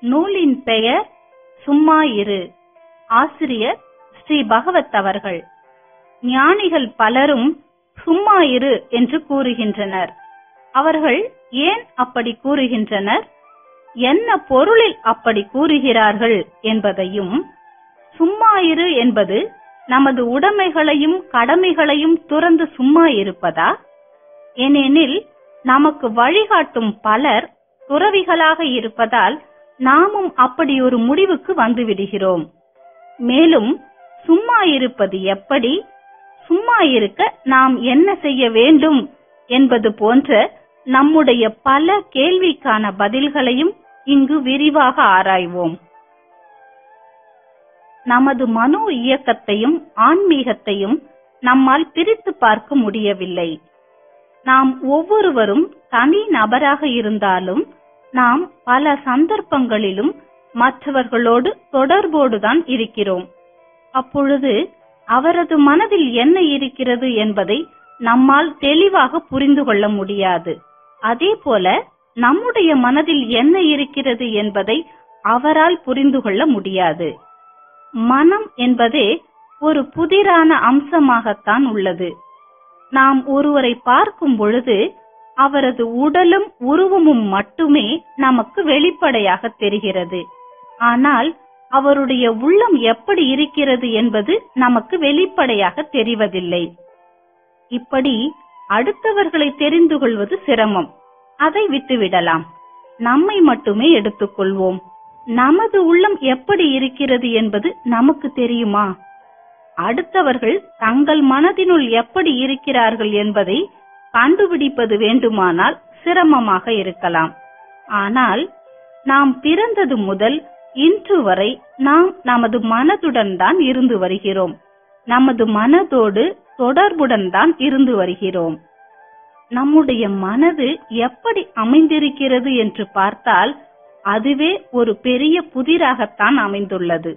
நூலின் பெயர் சும்மா இரு ஆசிரியர் ஸ்ரீ பகவத் அவர்கள் ஞானிகள் பலரும் சும்மா இரு என்று கூறுகின்றனர் அவர்கள் ஏன் அப்படி கூறுகின்றனர் என்ன பொருளில் அப்படி கூறுகிறார்கள் என்பதையும் சும்மா இரு என்பது நமது உடைமைகளையும் கடமைகளையும் துறந்து சும்மா இருப்பதா ஏனெனில் நமக்கு வழிகாட்டும் பலர் துறவிகளாக இருப்பதால் நாமும் அப்படி ஒரு முடிவுக்கு வந்து விடுகிறோம் மேலும் சும்மா இருப்பது எப்படி சும்மா இருக்க நாம் என்ன செய்ய வேண்டும் என்பது போன்ற நம்முடைய பல கேள்விக்கான பதில்களையும் இங்கு விரிவாக ஆராய்வோம் நமது மனோ இயக்கத்தையும் ஆன்மீகத்தையும் நம்மால் பிரித்து பார்க்க முடியவில்லை நாம் ஒவ்வொருவரும் தனி நபராக இருந்தாலும் நாம் பல சந்தர்ப்பங்களிலும் மற்றவர்களோடு தொடர்போடுதான் இருக்கிறோம் அப்பொழுது அவரது மனதில் என்ன இருக்கிறது என்பதை நம்மால் தெளிவாக புரிந்து கொள்ள முடியாது அதே போல நம்முடைய மனதில் என்ன இருக்கிறது என்பதை அவரால் புரிந்து கொள்ள முடியாது மனம் என்பதே ஒரு புதிரான அம்சமாகத்தான் உள்ளது நாம் ஒருவரை பார்க்கும் பொழுது அவரது உடலும் உருவமும் மட்டுமே நமக்கு வெளிப்படையாக தெரிகிறது ஆனால் அவருடைய உள்ளம் எப்படி இருக்கிறது என்பது நமக்கு வெளிப்படையாக தெரிவதில்லை இப்படி அடுத்தவர்களை தெரிந்து கொள்வது சிரமம் அதை விட்டுவிடலாம் நம்மை மட்டுமே எடுத்துக்கொள்வோம் நமது உள்ளம் எப்படி இருக்கிறது என்பது நமக்கு தெரியுமா அடுத்தவர்கள் தங்கள் மனதினுள் எப்படி இருக்கிறார்கள் என்பதை கண்டுபிடிப்பது வேண்டுமானால் சிரமமாக இருக்கலாம் ஆனால் நாம் பிறந்தது முதல் இன்று வரை நாம் நமது மனதுடன் தான் இருந்து வருகிறோம் நமது மனதோடு தொடர்புடன் தான் இருந்து வருகிறோம் நம்முடைய மனது எப்படி அமைந்திருக்கிறது என்று பார்த்தால் அதுவே ஒரு பெரிய புதிராகத்தான் அமைந்துள்ளது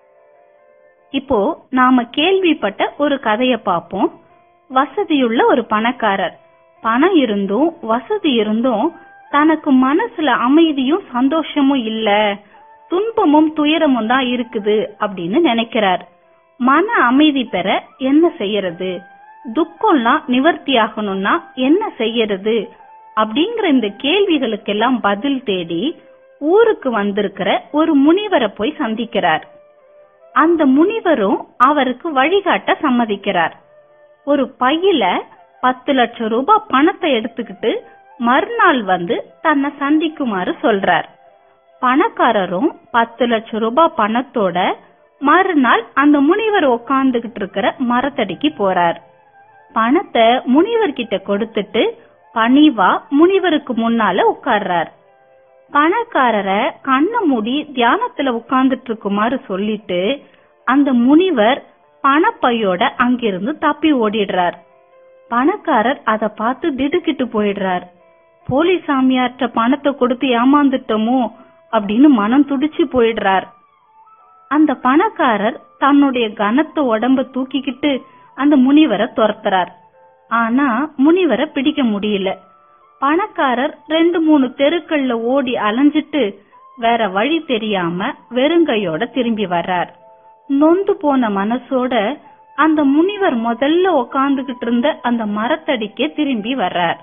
இப்போ நாம கேள்விப்பட்ட ஒரு கதைய பார்ப்போம் வசதியுள்ள ஒரு பணக்காரர் பணம் இருந்தும் வசதி இருந்தும் தனக்கு மனசுல அமைதியும் சந்தோஷமும் இல்ல துன்பமும் துயரமும் தான் இருக்குது அப்படின்னு நினைக்கிறார் மன அமைதி பெற என்ன செய்யறது துக்கம்லாம் நிவர்த்தி ஆகணும்னா என்ன செய்யறது அப்படிங்கிற இந்த கேள்விகளுக்கெல்லாம் பதில் தேடி ஊருக்கு வந்திருக்கிற ஒரு முனிவரை போய் சந்திக்கிறார் அந்த முனிவரும் அவருக்கு வழிகாட்ட சம்மதிக்கிறார் ஒரு பையில பத்து லட்சம் ரூபாய் பணத்தை எடுத்துக்கிட்டு மறுநாள் வந்து தன்னை சந்திக்குமாறு சொல்றார் பணக்காரரும் பத்து லட்சம் ரூபாய் பணத்தோட மறுநாள் அந்த முனிவர் உக்காந்துகிட்டு இருக்கிற மரத்தடிக்கு போறார் பணத்தை முனிவர் கிட்ட கொடுத்துட்டு பணிவா முனிவருக்கு முன்னால உட்கார்றார் பணக்காரரை கண்ண மூடி தியானத்துல உட்கார்ந்துட்டு இருக்குமாறு சொல்லிட்டு அந்த முனிவர் பணப்பையோட அங்கிருந்து தப்பி ஓடிடுறார் பணக்காரர் அத பார்த்து திடுக்கிட்டு போயிடுறார் போலீஸ் சாமியார்ட்ட பணத்தை கொடுத்து ஏமாந்துட்டோமோ அப்படின்னு மனம் துடிச்சு போயிடுறார் அந்த பணக்காரர் தன்னுடைய கனத்த உடம்ப தூக்கிக்கிட்டு அந்த முனிவரை துரத்துறார் ஆனா முனிவரை பிடிக்க முடியல பணக்காரர் ரெண்டு மூணு தெருக்கள்ல ஓடி அலைஞ்சிட்டு வேற வழி தெரியாம வெறுங்கையோட திரும்பி வர்றார் நொந்து போன மனசோட அந்த முனிவர் முதல்ல உக்காந்துகிட்டு இருந்த அந்த மரத்தடிக்கே திரும்பி வர்றார்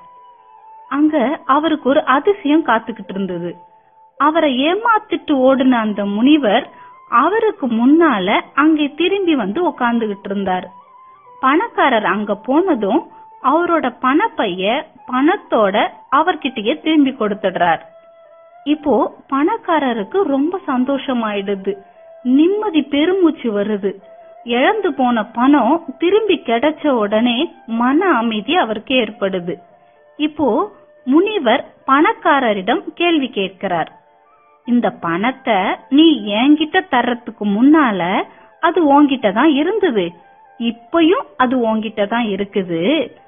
அங்க அவருக்கு ஒரு அதிசயம் காத்துக்கிட்டு இருந்தது அவரை ஏமாத்திட்டு ஓடுன அந்த முனிவர் அவருக்கு முன்னால அங்கே திரும்பி வந்து உக்காந்துகிட்டு இருந்தார் பணக்காரர் அங்க போனதும் அவரோட பணப்பைய பணத்தோட அவர்கிட்டயே திரும்பி கொடுத்துடுறார் இப்போ பணக்காரருக்கு ரொம்ப சந்தோஷமாயிடுது நிம்மதி பெருமூச்சு வருது இழந்து போன பணம் திரும்பி கிடைச்ச உடனே மன அமைதி அவருக்கு ஏற்படுது இப்போ முனிவர் பணக்காரரிடம் கேள்வி கேட்கிறார் இந்த பணத்தை நீ என்கிட்ட தர்றதுக்கு முன்னால அது உன்கிட்ட தான் இருந்தது இப்பயும் அது உன்கிட்ட தான் இருக்குது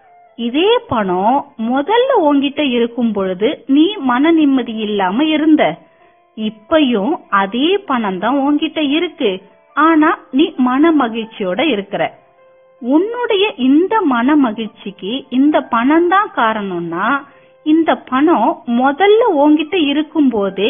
இதே பணம் முதல்ல உன்கிட்ட இருக்கும் பொழுது நீ மன நிம்மதி இல்லாம இருந்த இப்பயும் அதே பணம் தான் உன்கிட்ட இருக்கு ஆனா நீ மன மகிழ்ச்சியோட இருக்கிற உன்னுடைய இந்த மன மகிழ்ச்சிக்கு இந்த பணம் தான் காரணம்னா இந்த பணம் முதல்ல உன்கிட்ட இருக்கும் போதே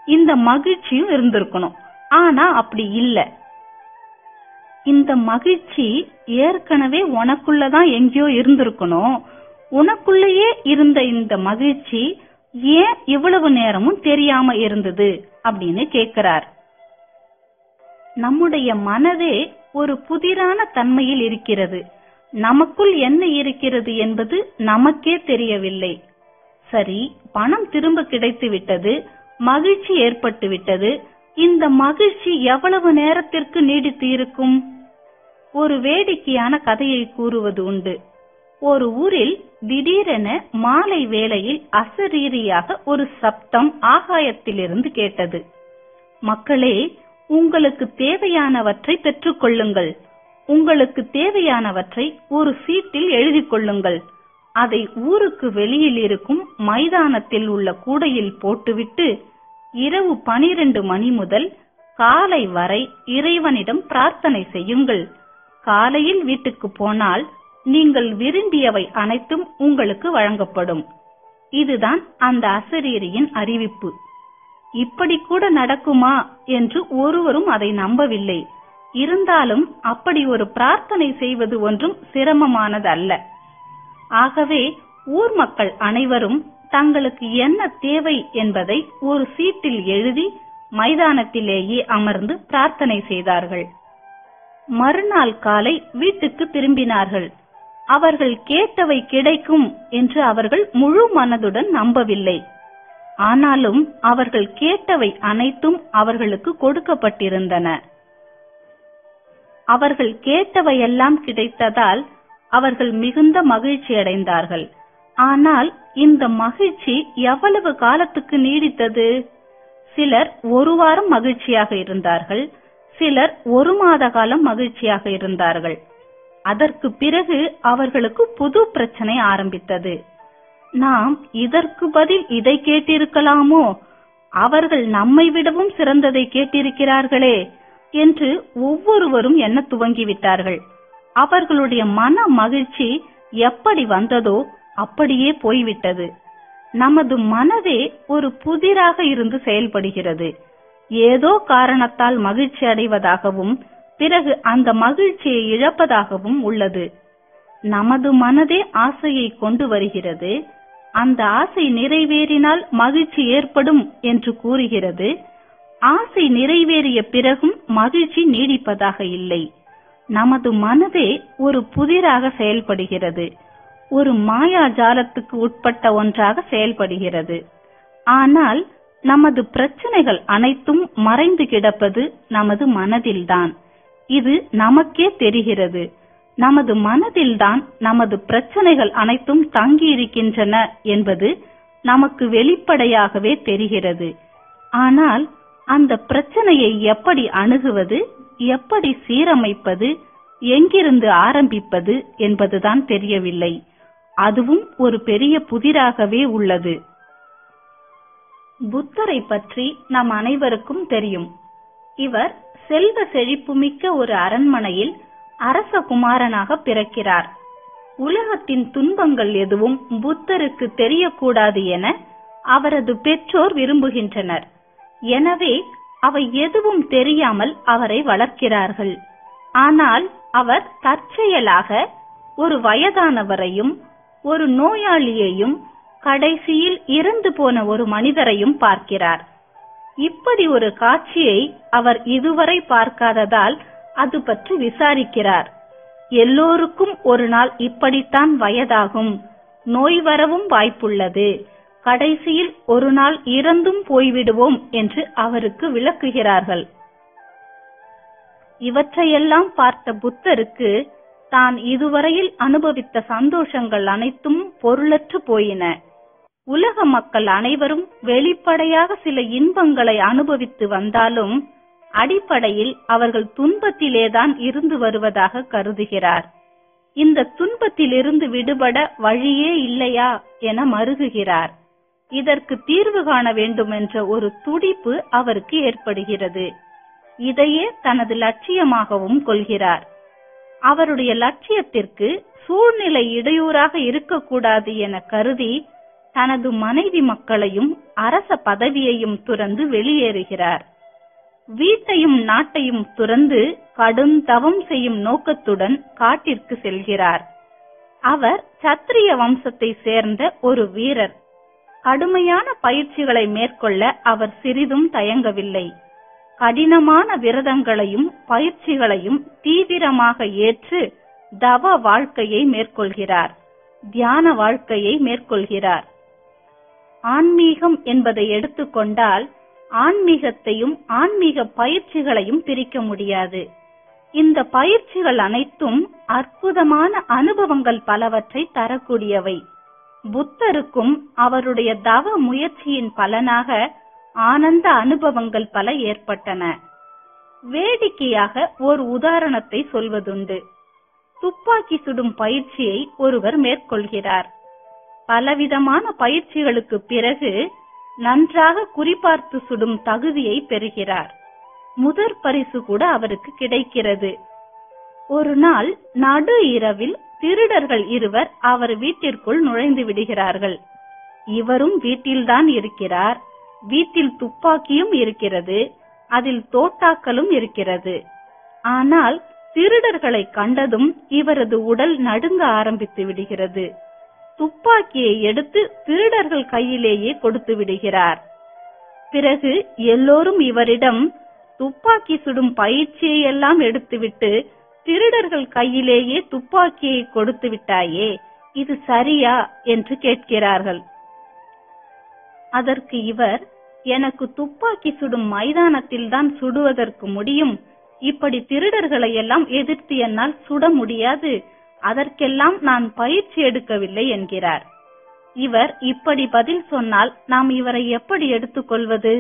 இந்த மகிழ்ச்சியும் இருந்திருக்கணும் ஆனா அப்படி இல்ல இந்த மகிழ்ச்சி ஏற்கனவே உனக்குள்ளதான் எங்கேயோ இருந்திருக்கணும் உனக்குள்ளேயே இருந்த இந்த மகிழ்ச்சி ஏன் இவ்வளவு நேரமும் தெரியாம இருந்தது அப்படின்னு கேக்குறார் நம்முடைய மனதே ஒரு புதிரான தன்மையில் இருக்கிறது நமக்குள் என்ன இருக்கிறது என்பது நமக்கே தெரியவில்லை சரி பணம் திரும்ப கிடைத்து விட்டது மகிழ்ச்சி ஏற்பட்டு விட்டது இந்த மகிழ்ச்சி எவ்வளவு நேரத்திற்கு நீடித்து இருக்கும் ஒரு வேடிக்கையான கதையை கூறுவது உண்டு ஒரு ஊரில் திடீரென மாலை வேளையில் அசரீரியாக ஒரு சப்தம் ஆகாயத்திலிருந்து கேட்டது மக்களே உங்களுக்கு தேவையானவற்றை பெற்றுக் கொள்ளுங்கள் உங்களுக்கு தேவையானவற்றை ஒரு சீட்டில் எழுதிக் கொள்ளுங்கள் அதை ஊருக்கு வெளியில் இருக்கும் மைதானத்தில் உள்ள கூடையில் போட்டுவிட்டு இரவு பனிரெண்டு மணி முதல் காலை வரை இறைவனிடம் பிரார்த்தனை செய்யுங்கள் காலையில் வீட்டுக்கு போனால் நீங்கள் விரும்பியவை அனைத்தும் உங்களுக்கு வழங்கப்படும் இதுதான் அந்த அசரீரியின் அறிவிப்பு இப்படி கூட நடக்குமா என்று ஒருவரும் அதை நம்பவில்லை இருந்தாலும் அப்படி ஒரு பிரார்த்தனை செய்வது ஒன்றும் சிரமமானது அல்ல ஆகவே ஊர் மக்கள் அனைவரும் தங்களுக்கு என்ன தேவை என்பதை ஒரு சீட்டில் எழுதி மைதானத்திலேயே அமர்ந்து பிரார்த்தனை செய்தார்கள் மறுநாள் காலை வீட்டுக்கு திரும்பினார்கள் அவர்கள் கேட்டவை கிடைக்கும் என்று அவர்கள் முழு மனதுடன் நம்பவில்லை ஆனாலும் அவர்கள் கேட்டவை அனைத்தும் அவர்களுக்கு கொடுக்கப்பட்டிருந்தன அவர்கள் கேட்டவையெல்லாம் கிடைத்ததால் அவர்கள் மிகுந்த மகிழ்ச்சி அடைந்தார்கள் ஆனால் இந்த மகிழ்ச்சி எவ்வளவு காலத்துக்கு நீடித்தது சிலர் ஒரு வாரம் மகிழ்ச்சியாக இருந்தார்கள் சிலர் ஒரு மாத காலம் மகிழ்ச்சியாக இருந்தார்கள் அதற்கு பிறகு அவர்களுக்கு புது பிரச்சனை ஆரம்பித்தது நாம் இதற்கு பதில் இதை கேட்டிருக்கலாமோ அவர்கள் நம்மை விடவும் சிறந்ததை கேட்டிருக்கிறார்களே என்று ஒவ்வொருவரும் எண்ண துவங்கிவிட்டார்கள் அவர்களுடைய மன மகிழ்ச்சி எப்படி வந்ததோ அப்படியே போய்விட்டது நமது மனதே ஒரு புதிராக இருந்து செயல்படுகிறது ஏதோ காரணத்தால் மகிழ்ச்சி அடைவதாகவும் பிறகு அந்த மகிழ்ச்சியை இழப்பதாகவும் உள்ளது நமது மனதே ஆசையை கொண்டு வருகிறது அந்த ஆசை நிறைவேறினால் மகிழ்ச்சி ஏற்படும் என்று கூறுகிறது ஆசை நிறைவேறிய பிறகும் மகிழ்ச்சி நீடிப்பதாக இல்லை நமது மனதே ஒரு புதிராக செயல்படுகிறது ஒரு மாயாஜாலத்துக்கு உட்பட்ட ஒன்றாக செயல்படுகிறது ஆனால் நமது பிரச்சனைகள் அனைத்தும் மறைந்து கிடப்பது நமது மனதில்தான் இது நமக்கே தெரிகிறது நமது மனதில்தான் நமது பிரச்சனைகள் அனைத்தும் தங்கி இருக்கின்றன என்பது நமக்கு வெளிப்படையாகவே தெரிகிறது ஆனால் அந்த பிரச்சனையை எப்படி அணுகுவது எப்படி சீரமைப்பது எங்கிருந்து ஆரம்பிப்பது என்பதுதான் தெரியவில்லை அதுவும் ஒரு பெரிய புதிராகவே உள்ளது புத்தரை பற்றி நம் அனைவருக்கும் தெரியும் இவர் செல்வ செழிப்புமிக்க ஒரு அரண்மனையில் அரச குமாரனாக பிறக்கிறார் உலகத்தின் துன்பங்கள் எதுவும் புத்தருக்கு தெரியக்கூடாது என அவரது பெற்றோர் விரும்புகின்றனர் எனவே அவை எதுவும் தெரியாமல் அவரை வளர்க்கிறார்கள் ஆனால் அவர் தற்செயலாக ஒரு வயதானவரையும் ஒரு நோயாளியையும் கடைசியில் இறந்து போன ஒரு மனிதரையும் பார்க்கிறார் இப்படி ஒரு காட்சியை அவர் இதுவரை பார்க்காததால் அது பற்றி விசாரிக்கிறார் எல்லோருக்கும் ஒரு நாள் இப்படித்தான் வயதாகும் நோய் வரவும் வாய்ப்புள்ளது கடைசியில் ஒரு நாள் இறந்தும் போய்விடுவோம் என்று அவருக்கு விளக்குகிறார்கள் இவற்றையெல்லாம் பார்த்த புத்தருக்கு தான் இதுவரையில் அனுபவித்த சந்தோஷங்கள் அனைத்தும் பொருளற்று போயின உலக மக்கள் அனைவரும் வெளிப்படையாக சில இன்பங்களை அனுபவித்து வந்தாலும் அடிப்படையில் அவர்கள் துன்பத்திலேதான் இருந்து வருவதாக கருதுகிறார் இந்த துன்பத்திலிருந்து விடுபட வழியே இல்லையா என மருகுகிறார் இதற்கு தீர்வு காண வேண்டும் என்ற ஒரு துடிப்பு அவருக்கு ஏற்படுகிறது இதையே தனது லட்சியமாகவும் கொள்கிறார் அவருடைய லட்சியத்திற்கு சூழ்நிலை இடையூறாக இருக்கக்கூடாது என கருதி தனது மனைவி மக்களையும் அரச பதவியையும் துறந்து வெளியேறுகிறார் வீட்டையும் நாட்டையும் துறந்து கடும் தவம் செய்யும் நோக்கத்துடன் காட்டிற்கு செல்கிறார் அவர் சத்திரிய வம்சத்தை சேர்ந்த ஒரு வீரர் கடுமையான பயிற்சிகளை மேற்கொள்ள அவர் சிறிதும் தயங்கவில்லை கடினமான விரதங்களையும் பயிற்சிகளையும் தீவிரமாக ஏற்று தவ வாழ்க்கையை மேற்கொள்கிறார் தியான வாழ்க்கையை மேற்கொள்கிறார் ஆன்மீகம் என்பதை எடுத்துக்கொண்டால் ஆன்மீகத்தையும் ஆன்மீக பயிற்சிகளையும் பிரிக்க முடியாது இந்த பயிற்சிகள் அனைத்தும் அற்புதமான அனுபவங்கள் பலவற்றை தரக்கூடியவை புத்தருக்கும் அவருடைய தவ முயற்சியின் பலனாக ஆனந்த அனுபவங்கள் பல ஏற்பட்டன வேடிக்கையாக ஒரு உதாரணத்தை சொல்வதுண்டு துப்பாக்கி சுடும் பயிற்சியை ஒருவர் மேற்கொள்கிறார் பலவிதமான பயிற்சிகளுக்கு பிறகு நன்றாக குறிபார்த்து சுடும் தகுதியை பெறுகிறார் முதற் பரிசு கூட அவருக்கு கிடைக்கிறது ஒரு நாள் நடு இரவில் திருடர்கள் இருவர் அவர் வீட்டிற்குள் நுழைந்து விடுகிறார்கள் இவரும் வீட்டில்தான் இருக்கிறார் வீட்டில் துப்பாக்கியும் இருக்கிறது அதில் தோட்டாக்களும் இருக்கிறது ஆனால் திருடர்களை கண்டதும் இவரது உடல் நடுங்க ஆரம்பித்து விடுகிறது துப்பாக்கியை எடுத்து திருடர்கள் கையிலேயே கொடுத்து விடுகிறார் பிறகு எல்லோரும் இவரிடம் துப்பாக்கி சுடும் பயிற்சியை எல்லாம் எடுத்துவிட்டு திருடர்கள் கையிலேயே துப்பாக்கியை கொடுத்து விட்டாயே இது சரியா என்று கேட்கிறார்கள் அதற்கு இவர் எனக்கு துப்பாக்கி சுடும் மைதானத்தில் தான் சுடுவதற்கு முடியும் இப்படி திருடர்களை எல்லாம் எதிர்த்து என்னால் சுட முடியாது அதற்கெல்லாம் நான் பயிற்சி எடுக்கவில்லை என்கிறார் இவர் இப்படி பதில் சொன்னால் நாம் இவரை எப்படி எடுத்துக்கொள்வது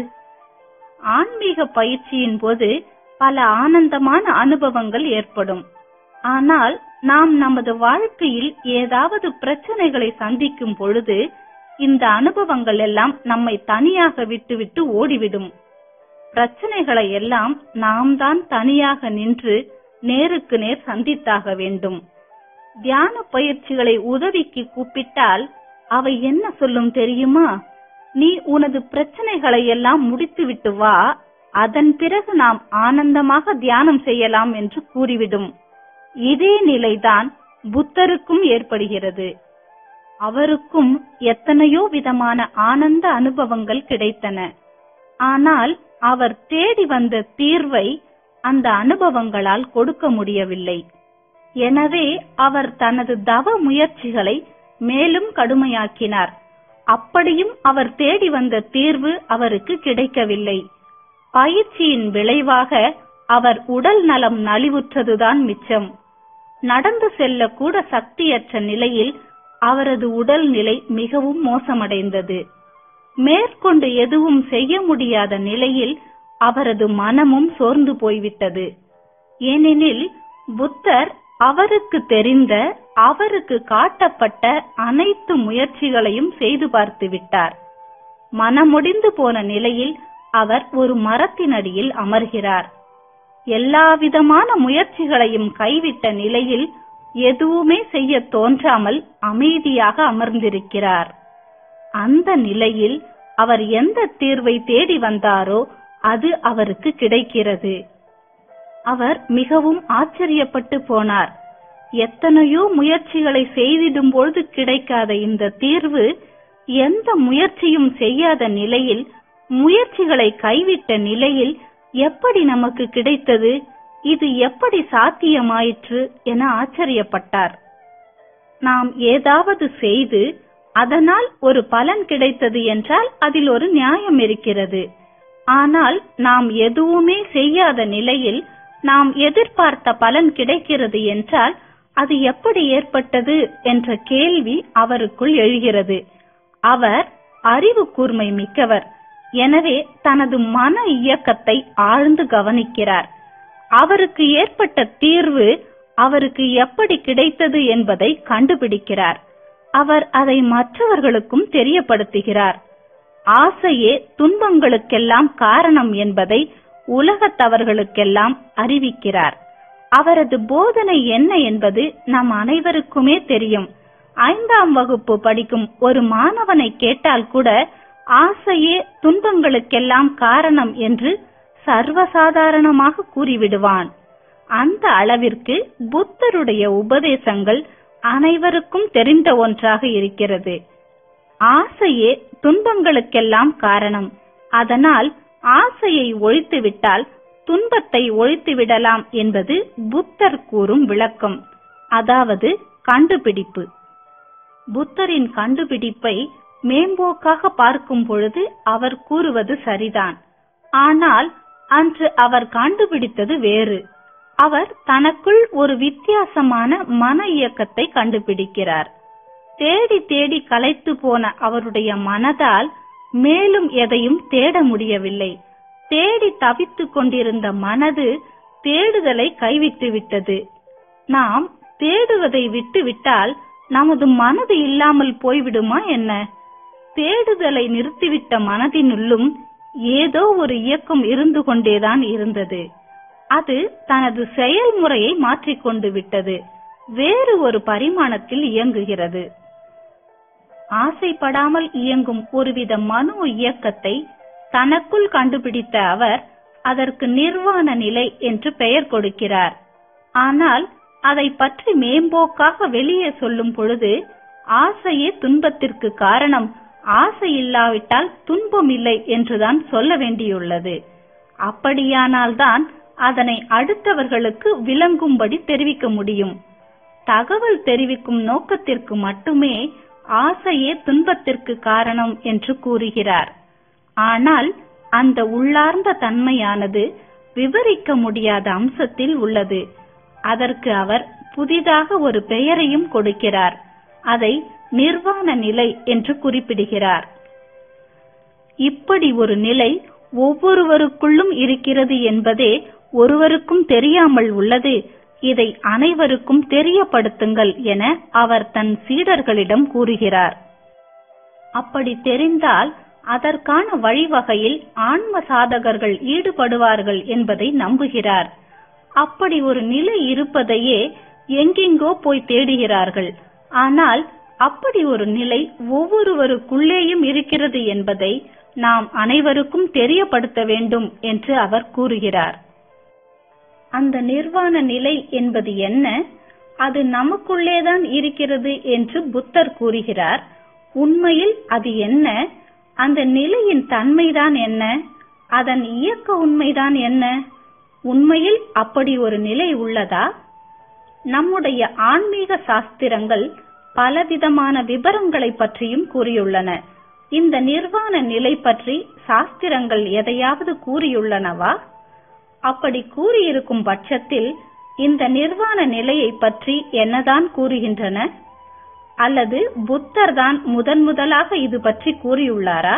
ஆன்மீக பயிற்சியின் போது பல ஆனந்தமான அனுபவங்கள் ஏற்படும் ஆனால் நாம் நமது வாழ்க்கையில் ஏதாவது பிரச்சனைகளை சந்திக்கும் பொழுது இந்த அனுபவங்கள் எல்லாம் நம்மை தனியாக விட்டுவிட்டு ஓடிவிடும் பிரச்சனைகளை எல்லாம் நாம் தான் தனியாக நின்று நேருக்கு நேர் சந்தித்தாக வேண்டும் தியான பயிற்சிகளை உதவிக்கு கூப்பிட்டால் அவை என்ன சொல்லும் தெரியுமா நீ உனது பிரச்சனைகளை எல்லாம் முடித்துவிட்டு வா அதன் பிறகு நாம் ஆனந்தமாக தியானம் செய்யலாம் என்று கூறிவிடும் இதே நிலைதான் புத்தருக்கும் ஏற்படுகிறது அவருக்கும் எத்தனையோ விதமான ஆனந்த அனுபவங்கள் கிடைத்தன ஆனால் அவர் தேடி வந்த தீர்வை அந்த அனுபவங்களால் கொடுக்க முடியவில்லை எனவே அவர் தனது தவ முயற்சிகளை மேலும் கடுமையாக்கினார் அப்படியும் அவர் தேடி வந்த தீர்வு அவருக்கு கிடைக்கவில்லை பயிற்சியின் விளைவாக அவர் உடல் நலம் நலிவுற்றதுதான் மிச்சம் நடந்து செல்ல கூட சக்தியற்ற நிலையில் அவரது உடல் நிலை மிகவும் மோசமடைந்தது மேற்கொண்டு எதுவும் செய்ய முடியாத நிலையில் அவரது மனமும் சோர்ந்து போய்விட்டது ஏனெனில் புத்தர் அவருக்கு தெரிந்த அவருக்கு காட்டப்பட்ட அனைத்து முயற்சிகளையும் செய்து பார்த்து விட்டார் மனமுடிந்து போன நிலையில் அவர் ஒரு மரத்தினடியில் அமர்கிறார் எல்லாவிதமான முயற்சிகளையும் கைவிட்ட நிலையில் எதுவுமே செய்ய தோன்றாமல் அமைதியாக அமர்ந்திருக்கிறார் அந்த நிலையில் அவர் எந்த தீர்வை தேடி வந்தாரோ அது அவருக்கு கிடைக்கிறது அவர் மிகவும் ஆச்சரியப்பட்டு போனார் எத்தனையோ முயற்சிகளை செய்திடும் பொழுது கிடைக்காத இந்த தீர்வு எந்த முயற்சியும் செய்யாத நிலையில் முயற்சிகளை கைவிட்ட நிலையில் எப்படி நமக்கு கிடைத்தது இது எப்படி சாத்தியமாயிற்று என ஆச்சரியப்பட்டார் நாம் ஏதாவது செய்து அதனால் ஒரு பலன் கிடைத்தது என்றால் அதில் ஒரு நியாயம் இருக்கிறது ஆனால் நாம் எதுவுமே செய்யாத நிலையில் நாம் எதிர்பார்த்த பலன் கிடைக்கிறது என்றால் அது எப்படி ஏற்பட்டது என்ற கேள்வி அவருக்குள் எழுகிறது அவர் அறிவு கூர்மை மிக்கவர் எனவே தனது மன இயக்கத்தை ஆழ்ந்து கவனிக்கிறார் அவருக்கு ஏற்பட்ட தீர்வு அவருக்கு எப்படி கிடைத்தது என்பதை கண்டுபிடிக்கிறார் அவர் அதை மற்றவர்களுக்கும் தெரியப்படுத்துகிறார் ஆசையே துன்பங்களுக்கெல்லாம் காரணம் என்பதை உலகத்தவர்களுக்கெல்லாம் அறிவிக்கிறார் அவரது போதனை என்ன என்பது நம் அனைவருக்குமே தெரியும் ஐந்தாம் வகுப்பு படிக்கும் ஒரு மாணவனை கேட்டால் கூட ஆசையே துன்பங்களுக்கெல்லாம் காரணம் என்று சர்வசாதாரணமாக கூறிவிடுவான் அந்த அளவிற்கு புத்தருடைய உபதேசங்கள் அனைவருக்கும் தெரிந்த ஒன்றாக இருக்கிறது ஆசையே துன்பங்களுக்கெல்லாம் காரணம் அதனால் ஆசையை ஒழித்துவிட்டால் துன்பத்தை ஒழித்து விடலாம் என்பது புத்தர் கூறும் விளக்கம் அதாவது கண்டுபிடிப்பு புத்தரின் கண்டுபிடிப்பை மேம்போக்காக பார்க்கும் பொழுது அவர் கூறுவது சரிதான் ஆனால் அன்று அவர் கண்டுபிடித்தது வேறு அவர் தனக்குள் ஒரு வித்தியாசமான மன இயக்கத்தை கண்டுபிடிக்கிறார் தேடி தேடி களைத்து போன அவருடைய மனதால் மேலும் எதையும் தேட முடியவில்லை தேடி தவித்துக் கொண்டிருந்த மனது தேடுதலை கைவிட்டு விட்டது நாம் தேடுவதை விட்டுவிட்டால் நமது மனது இல்லாமல் போய்விடுமா என்ன தேடுதலை நிறுத்திவிட்ட மனதினுள்ளும் ஏதோ ஒரு இயக்கம் இருந்து கொண்டேதான் இருந்தது அது தனது செயல்முறையை மாற்றிக்கொண்டு விட்டது வேறு ஒரு பரிமாணத்தில் இயங்குகிறது ஆசைப்படாமல் இயங்கும் ஒருவித மனோ இயக்கத்தை தனக்குள் கண்டுபிடித்த அவர் அதற்கு நிர்வாண நிலை என்று பெயர் கொடுக்கிறார் ஆனால் அதை பற்றி மேம்போக்காக வெளியே சொல்லும் பொழுது ஆசையே துன்பத்திற்கு காரணம் ஆசை இல்லாவிட்டால் துன்பம் இல்லை என்றுதான் சொல்ல வேண்டியுள்ளது அப்படியானால்தான் அதனை அடுத்தவர்களுக்கு விளங்கும்படி தெரிவிக்க முடியும் தகவல் தெரிவிக்கும் நோக்கத்திற்கு மட்டுமே ஆசையே துன்பத்திற்கு காரணம் என்று கூறுகிறார் ஆனால் அந்த உள்ளார்ந்த தன்மையானது விவரிக்க முடியாத அம்சத்தில் உள்ளது அதற்கு அவர் புதிதாக ஒரு பெயரையும் கொடுக்கிறார் அதை நிர்வாண நிலை என்று குறிப்பிடுகிறார் இப்படி ஒரு நிலை ஒவ்வொருவருக்குள்ளும் இருக்கிறது என்பதே ஒருவருக்கும் தெரியாமல் உள்ளது இதை அனைவருக்கும் தெரியப்படுத்துங்கள் என அவர் தன் சீடர்களிடம் கூறுகிறார் அப்படி தெரிந்தால் அதற்கான வழிவகையில் ஆன்ம சாதகர்கள் ஈடுபடுவார்கள் என்பதை நம்புகிறார் அப்படி ஒரு நிலை இருப்பதையே எங்கெங்கோ போய் தேடுகிறார்கள் ஆனால் அப்படி ஒரு நிலை ஒவ்வொருவருக்குள்ளேயும் இருக்கிறது என்பதை நாம் அனைவருக்கும் தெரியப்படுத்த வேண்டும் என்று அவர் கூறுகிறார் அந்த நிர்வாண நிலை என்பது என்ன அது நமக்குள்ளேதான் இருக்கிறது என்று புத்தர் கூறுகிறார் உண்மையில் அது என்ன அந்த நிலையின் தன்மைதான் என்ன அதன் இயக்க உண்மைதான் என்ன உண்மையில் அப்படி ஒரு நிலை உள்ளதா நம்முடைய ஆன்மீக சாஸ்திரங்கள் பலவிதமான விவரங்களை பற்றியும் கூறியுள்ளன இந்த நிர்வாண நிலை பற்றி சாஸ்திரங்கள் எதையாவது கூறியுள்ளனவா அப்படி கூறியிருக்கும் பட்சத்தில் இந்த நிர்வாண நிலையை பற்றி என்னதான் கூறுகின்றன அல்லது புத்தர் தான் முதன் முதலாக இது பற்றி கூறியுள்ளாரா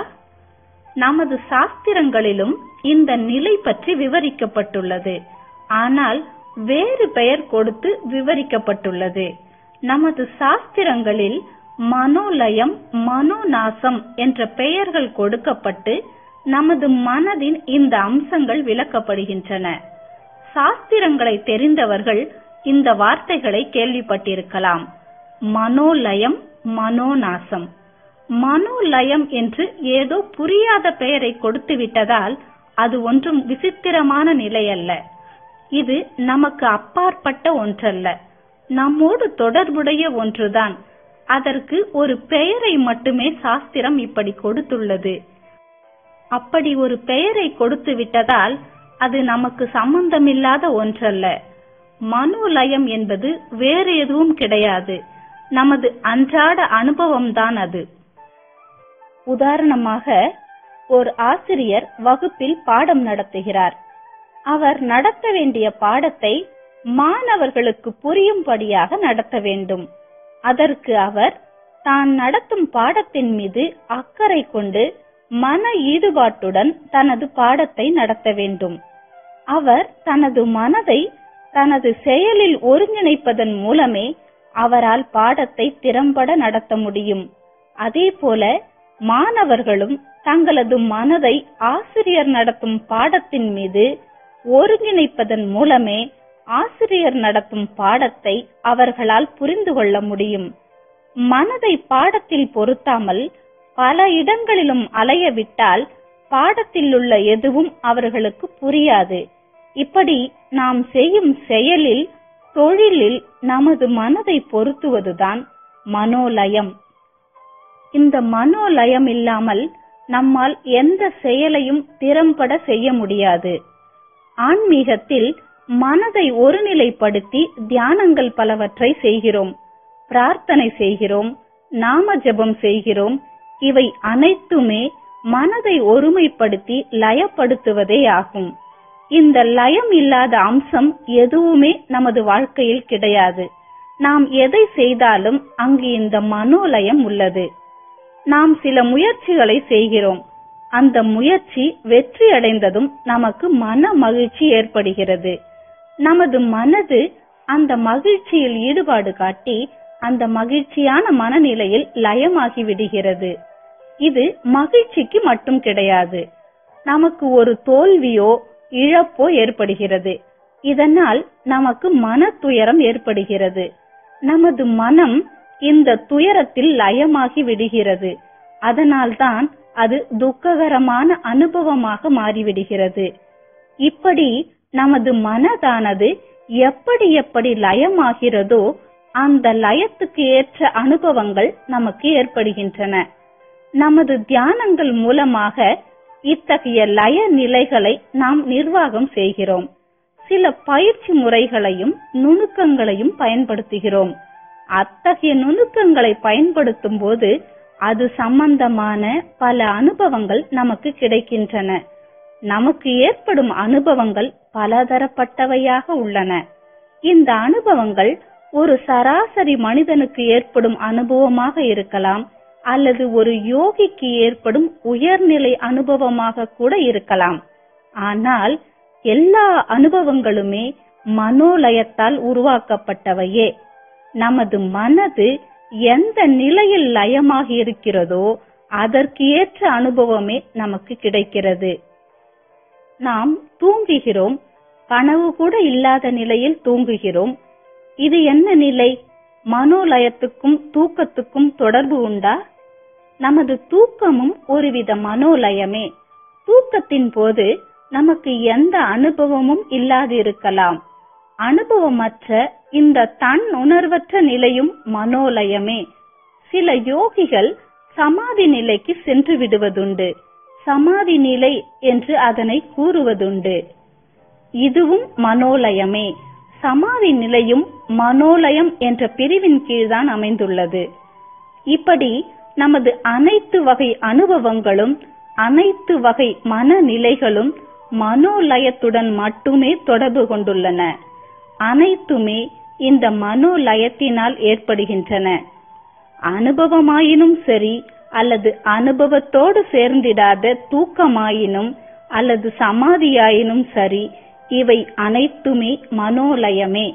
நமது சாஸ்திரங்களிலும் இந்த நிலை பற்றி விவரிக்கப்பட்டுள்ளது ஆனால் வேறு பெயர் கொடுத்து விவரிக்கப்பட்டுள்ளது நமது சாஸ்திரங்களில் மனோலயம் மனோநாசம் என்ற பெயர்கள் கொடுக்கப்பட்டு நமது மனதின் இந்த அம்சங்கள் விளக்கப்படுகின்றன சாஸ்திரங்களை தெரிந்தவர்கள் இந்த வார்த்தைகளை கேள்விப்பட்டிருக்கலாம் மனோலயம் மனோநாசம் மனோலயம் என்று ஏதோ புரியாத பெயரை கொடுத்து விட்டதால் அது ஒன்றும் விசித்திரமான நிலை அல்ல இது நமக்கு அப்பாற்பட்ட ஒன்றல்ல நம்மோடு தொடர்புடைய ஒன்றுதான் அதற்கு ஒரு பெயரை மட்டுமே சாஸ்திரம் இப்படி கொடுத்துள்ளது அப்படி ஒரு பெயரை கொடுத்து விட்டதால் அது நமக்கு சம்பந்தமில்லாத ஒன்றல்ல மனோலயம் என்பது வேறு எதுவும் கிடையாது நமது அன்றாட அனுபவம்தான் அது உதாரணமாக ஒரு ஆசிரியர் வகுப்பில் பாடம் நடத்துகிறார் அவர் நடத்த வேண்டிய பாடத்தை மாணவர்களுக்கு புரியும்படியாக நடத்த வேண்டும் அதற்கு அவர் தான் நடத்தும் பாடத்தின் மீது அக்கறை கொண்டு மன ஈடுபாட்டுடன் தனது பாடத்தை நடத்த வேண்டும் அவர் தனது மனதை தனது செயலில் ஒருங்கிணைப்பதன் மூலமே அவரால் பாடத்தை திறம்பட நடத்த முடியும் அதேபோல மாணவர்களும் தங்களது மனதை ஆசிரியர் நடத்தும் பாடத்தின் மீது ஒருங்கிணைப்பதன் மூலமே ஆசிரியர் நடத்தும் பாடத்தை அவர்களால் புரிந்து கொள்ள முடியும் மனதை பாடத்தில் பொருத்தாமல் பல இடங்களிலும் அலைய விட்டால் பாடத்தில் உள்ள எதுவும் அவர்களுக்கு புரியாது இப்படி நாம் செய்யும் செயலில் தொழிலில் நமது மனதை பொருத்துவதுதான் மனோலயம் இந்த மனோலயம் இல்லாமல் நம்மால் எந்த செயலையும் திறம்பட செய்ய முடியாது ஆன்மீகத்தில் மனதை ஒருநிலைப்படுத்தி தியானங்கள் பலவற்றை செய்கிறோம் பிரார்த்தனை செய்கிறோம் நாம ஜெபம் செய்கிறோம் இவை அனைத்துமே மனதை ஒருமைப்படுத்தி லயப்படுத்துவதே ஆகும் இந்த லயம் இல்லாத அம்சம் எதுவுமே நமது வாழ்க்கையில் கிடையாது நாம் எதை செய்தாலும் அங்கு இந்த மனோலயம் உள்ளது நாம் சில முயற்சிகளை செய்கிறோம் அந்த முயற்சி வெற்றி அடைந்ததும் நமக்கு மன மகிழ்ச்சி ஏற்படுகிறது நமது மனது அந்த மகிழ்ச்சியில் ஈடுபாடு காட்டி அந்த மகிழ்ச்சியான மனநிலையில் லயமாகி விடுகிறது இது மகிழ்ச்சிக்கு மட்டும் கிடையாது நமக்கு ஒரு தோல்வியோ இழப்போ ஏற்படுகிறது இதனால் நமக்கு மன துயரம் ஏற்படுகிறது நமது மனம் இந்த துயரத்தில் லயமாகி விடுகிறது அதனால்தான் அது துக்ககரமான அனுபவமாக மாறிவிடுகிறது இப்படி நமது மனதானது எப்படி எப்படி லயமாகிறதோ அந்த லயத்துக்கு ஏற்ற அனுபவங்கள் நமக்கு ஏற்படுகின்றன நமது தியானங்கள் மூலமாக இத்தகைய லய நிலைகளை நாம் நிர்வாகம் செய்கிறோம் சில பயிற்சி முறைகளையும் நுணுக்கங்களையும் பயன்படுத்துகிறோம் அத்தகைய நுணுக்கங்களை பயன்படுத்தும் போது அது சம்பந்தமான பல அனுபவங்கள் நமக்கு கிடைக்கின்றன நமக்கு ஏற்படும் அனுபவங்கள் பலதரப்பட்டவையாக உள்ளன இந்த அனுபவங்கள் ஒரு சராசரி மனிதனுக்கு ஏற்படும் அனுபவமாக இருக்கலாம் அல்லது ஒரு யோகிக்கு ஏற்படும் உயர்நிலை அனுபவமாக கூட இருக்கலாம் ஆனால் எல்லா அனுபவங்களுமே மனோலயத்தால் உருவாக்கப்பட்டவையே நமது மனது எந்த நிலையில் லயமாகி இருக்கிறதோ அதற்கு ஏற்ற அனுபவமே நமக்கு கிடைக்கிறது நாம் தூங்குகிறோம் கனவு கூட இல்லாத நிலையில் தூங்குகிறோம் இது என்ன நிலை மனோலயத்துக்கும் தூக்கத்துக்கும் தொடர்பு உண்டா நமது தூக்கமும் ஒருவித மனோலயமே தூக்கத்தின் போது நமக்கு எந்த அனுபவமும் இல்லாதிருக்கலாம் அனுபவமற்ற இந்த தன் உணர்வற்ற நிலையும் மனோலயமே சில யோகிகள் சமாதி நிலைக்கு சென்று விடுவதுண்டு சமாதி நிலை என்று அதனை கூறுவதுண்டு இதுவும் மனோலயமே சமாதி நிலையும் மனோலயம் என்ற பிரிவின் கீழ்தான் அமைந்துள்ளது இப்படி நமது அனைத்து வகை அனுபவங்களும் அனைத்து வகை மனநிலைகளும் மனோலயத்துடன் மட்டுமே தொடர்பு கொண்டுள்ளன அனைத்துமே இந்த மனோலயத்தினால் ஏற்படுகின்றன அனுபவமாயினும் சரி அல்லது அனுபவத்தோடு சேர்ந்திடாத தூக்கமாயினும் அல்லது சமாதியாயினும் சரி இவை அனைத்துமே மனோலயமே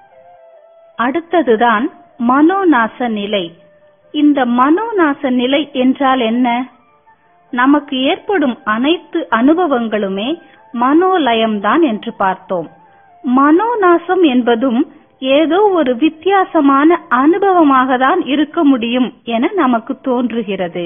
அடுத்ததுதான் மனோநாச நிலை இந்த மனோநாச நிலை என்றால் என்ன நமக்கு ஏற்படும் அனைத்து அனுபவங்களுமே மனோலயம்தான் என்று பார்த்தோம் மனோநாசம் என்பதும் ஏதோ ஒரு வித்தியாசமான அனுபவமாக தான் இருக்க முடியும் என நமக்கு தோன்றுகிறது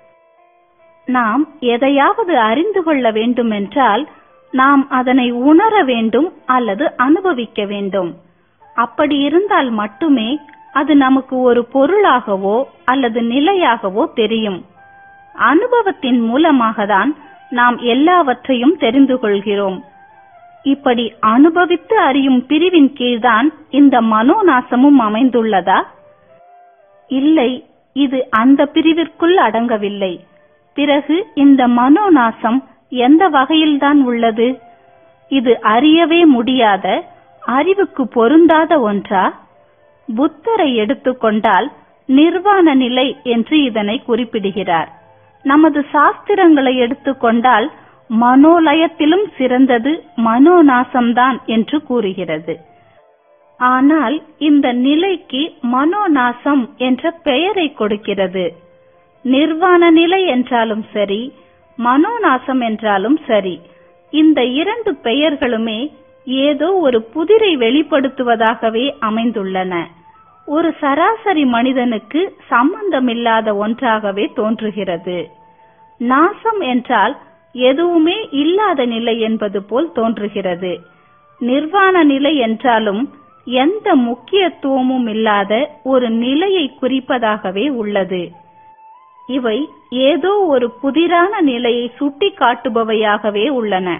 நாம் எதையாவது அறிந்து கொள்ள வேண்டுமென்றால் நாம் அதனை உணர வேண்டும் அல்லது அனுபவிக்க வேண்டும் அப்படி இருந்தால் மட்டுமே அது நமக்கு ஒரு பொருளாகவோ அல்லது நிலையாகவோ தெரியும் அனுபவத்தின் மூலமாக தான் நாம் எல்லாவற்றையும் தெரிந்து கொள்கிறோம் இப்படி அனுபவித்து அறியும் பிரிவின் கீழ்தான் இந்த மனோநாசமும் அமைந்துள்ளதா இல்லை இது அந்த பிரிவிற்குள் அடங்கவில்லை பிறகு இந்த மனோநாசம் எந்த வகையில்தான் உள்ளது இது அறியவே முடியாத அறிவுக்கு பொருந்தாத ஒன்றா புத்தரை எடுத்துக்கொண்டால் நிர்வாண நிலை என்று இதனை குறிப்பிடுகிறார் நமது சாஸ்திரங்களை எடுத்துக்கொண்டால் மனோலயத்திலும் சிறந்தது மனோநாசம்தான் என்று கூறுகிறது ஆனால் இந்த நிலைக்கு மனோநாசம் என்ற பெயரை கொடுக்கிறது நிர்வாண நிலை என்றாலும் சரி மனோநாசம் என்றாலும் சரி இந்த இரண்டு பெயர்களுமே ஏதோ ஒரு புதிரை வெளிப்படுத்துவதாகவே அமைந்துள்ளன ஒரு சராசரி மனிதனுக்கு சம்பந்தமில்லாத ஒன்றாகவே தோன்றுகிறது நாசம் என்றால் எதுவுமே இல்லாத நிலை என்பது போல் தோன்றுகிறது நிர்வாண நிலை என்றாலும் எந்த முக்கியத்துவமும் இல்லாத ஒரு நிலையை குறிப்பதாகவே உள்ளது இவை ஏதோ ஒரு புதிரான நிலையை சுட்டி காட்டுபவையாகவே உள்ளன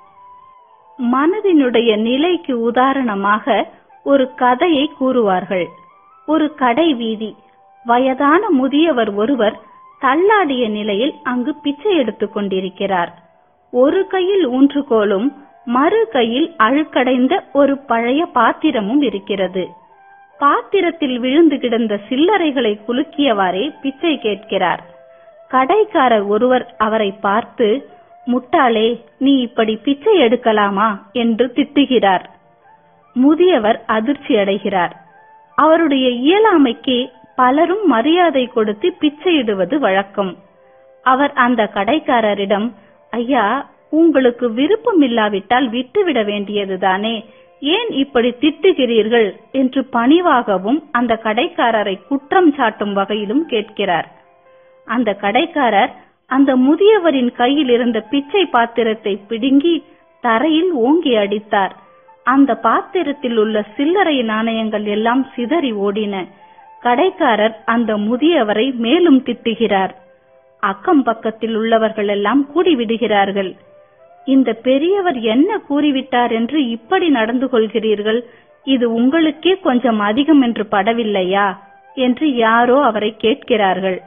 மனதினுடைய நிலைக்கு உதாரணமாக ஒரு கதையை கூறுவார்கள் ஒரு கடை வீதி வயதான முதியவர் ஒருவர் தள்ளாடிய நிலையில் அங்கு பிச்சை எடுத்துக் கொண்டிருக்கிறார் ஒரு கையில் ஊன்றுகோலும் மறு கையில் அழுக்கடைந்த ஒரு பழைய பாத்திரமும் இருக்கிறது பாத்திரத்தில் விழுந்து கிடந்த சில்லறைகளை குலுக்கியவாறே பிச்சை கேட்கிறார் கடைக்காரர் ஒருவர் அவரை பார்த்து முட்டாளே நீ இப்படி பிச்சை எடுக்கலாமா என்று திட்டுகிறார் முதியவர் அதிர்ச்சி அடைகிறார் அவருடைய இயலாமைக்கு பலரும் மரியாதை கொடுத்து பிச்சையிடுவது வழக்கம் அவர் அந்த கடைக்காரரிடம் ஐயா உங்களுக்கு விருப்பம் இல்லாவிட்டால் விட்டுவிட வேண்டியதுதானே ஏன் இப்படி திட்டுகிறீர்கள் என்று பணிவாகவும் அந்த கடைக்காரரை குற்றம் சாட்டும் வகையிலும் கேட்கிறார் அந்த கடைக்காரர் அந்த முதியவரின் கையில் இருந்த பிச்சை பாத்திரத்தை பிடுங்கி தரையில் ஓங்கி அடித்தார் அந்த பாத்திரத்தில் உள்ள சில்லறை நாணயங்கள் எல்லாம் சிதறி ஓடின கடைக்காரர் அந்த முதியவரை மேலும் திட்டுகிறார் அக்கம் பக்கத்தில் உள்ளவர்கள் எல்லாம் கூடிவிடுகிறார்கள் இந்த பெரியவர் என்ன கூறிவிட்டார் என்று இப்படி நடந்து கொள்கிறீர்கள் இது உங்களுக்கே கொஞ்சம் அதிகம் என்று படவில்லையா என்று யாரோ அவரை கேட்கிறார்கள்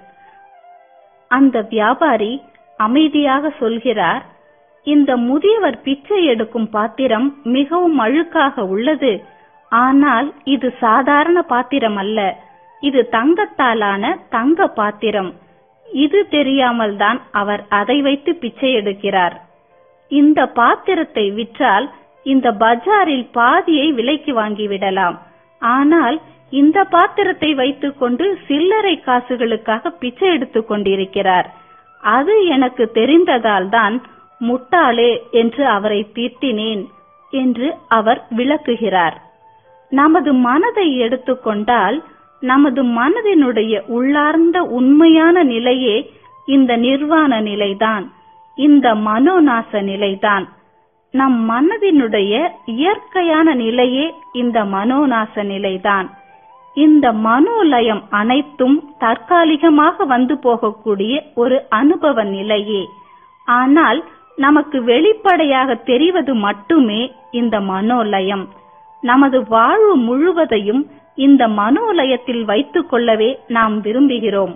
அந்த வியாபாரி அமைதியாக சொல்கிறார் இந்த முதியவர் பிச்சை எடுக்கும் பாத்திரம் மிகவும் அழுக்காக உள்ளது ஆனால் இது சாதாரண பாத்திரம் அல்ல இது தங்கத்தாலான தங்க பாத்திரம் இது தெரியாமல் தான் அவர் அதை வைத்து பிச்சை எடுக்கிறார் இந்த பாத்திரத்தை விற்றால் இந்த பஜாரில் பாதியை விலைக்கு வாங்கிவிடலாம் ஆனால் இந்த பாத்திரத்தை வைத்துக்கொண்டு சில்லறை காசுகளுக்காக பிச்சை எடுத்துக் கொண்டிருக்கிறார் அது எனக்கு தெரிந்ததால் தான் முட்டாளே என்று அவரை திட்டினேன் என்று அவர் விளக்குகிறார் நமது மனதை எடுத்துக்கொண்டால் நமது மனதினுடைய உள்ளார்ந்த உண்மையான நிலையே இந்த நிர்வாண நிலைதான் இந்த மனோநாச நிலைதான் நம் மனதினுடைய இயற்கையான நிலையே இந்த மனோநாச நிலைதான் இந்த மனோலயம் அனைத்தும் தற்காலிகமாக வந்து போகக்கூடிய ஒரு அனுபவ நிலையே ஆனால் நமக்கு வெளிப்படையாக தெரிவது மட்டுமே இந்த மனோலயம் நமது வாழ்வு முழுவதையும் இந்த மனோலயத்தில் வைத்துக் கொள்ளவே நாம் விரும்புகிறோம்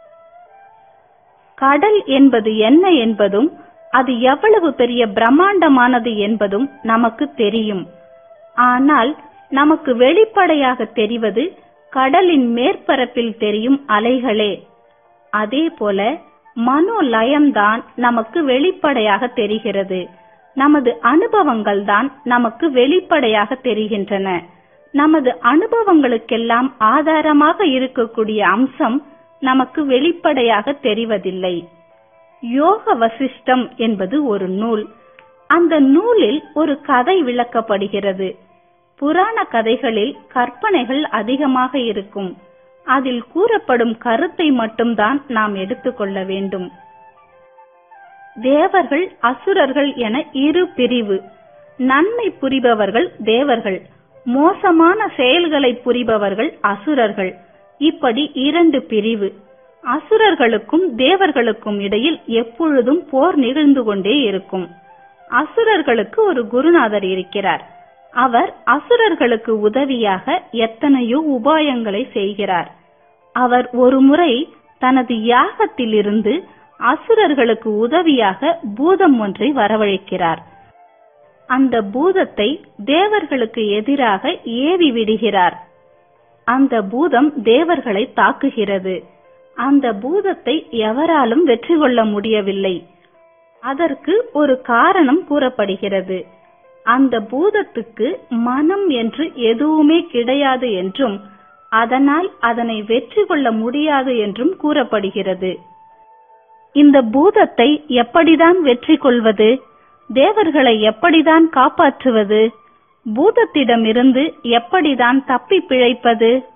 கடல் என்பது என்ன என்பதும் அது எவ்வளவு பெரிய பிரம்மாண்டமானது என்பதும் நமக்கு தெரியும் ஆனால் நமக்கு வெளிப்படையாக தெரிவது கடலின் மேற்பரப்பில் தெரியும் அலைகளே அதே போல மனோலயம்தான் நமக்கு வெளிப்படையாக தெரிகிறது நமது அனுபவங்கள் தான் நமக்கு வெளிப்படையாக தெரிகின்றன நமது அனுபவங்களுக்கெல்லாம் ஆதாரமாக இருக்கக்கூடிய அம்சம் நமக்கு வெளிப்படையாக தெரிவதில்லை யோக வசிஷ்டம் என்பது ஒரு நூல் அந்த நூலில் ஒரு கதை விளக்கப்படுகிறது புராண கதைகளில் கற்பனைகள் அதிகமாக இருக்கும் அதில் கூறப்படும் கருத்தை மட்டும்தான் நாம் எடுத்துக்கொள்ள வேண்டும் தேவர்கள் அசுரர்கள் என இரு பிரிவு நன்மை புரிபவர்கள் தேவர்கள் மோசமான செயல்களை புரிபவர்கள் அசுரர்கள் இப்படி இரண்டு பிரிவு அசுரர்களுக்கும் தேவர்களுக்கும் இடையில் எப்பொழுதும் போர் நிகழ்ந்து கொண்டே இருக்கும் அசுரர்களுக்கு ஒரு குருநாதர் இருக்கிறார் அவர் அசுரர்களுக்கு உதவியாக எத்தனையோ உபாயங்களை செய்கிறார் அவர் ஒருமுறை தனது யாகத்திலிருந்து அசுரர்களுக்கு உதவியாக பூதம் ஒன்றை வரவழைக்கிறார் அந்த பூதத்தை தேவர்களுக்கு எதிராக ஏவி விடுகிறார் அந்த பூதம் தேவர்களை தாக்குகிறது அந்த பூதத்தை எவராலும் வெற்றி கொள்ள முடியவில்லை அதற்கு ஒரு காரணம் கூறப்படுகிறது அந்த பூதத்துக்கு மனம் என்று எதுவுமே கிடையாது என்றும் அதனால் அதனை வெற்றி கொள்ள முடியாது என்றும் கூறப்படுகிறது இந்த பூதத்தை எப்படிதான் வெற்றி கொள்வது தேவர்களை எப்படிதான் காப்பாற்றுவது பூதத்திடமிருந்து எப்படிதான் தப்பி பிழைப்பது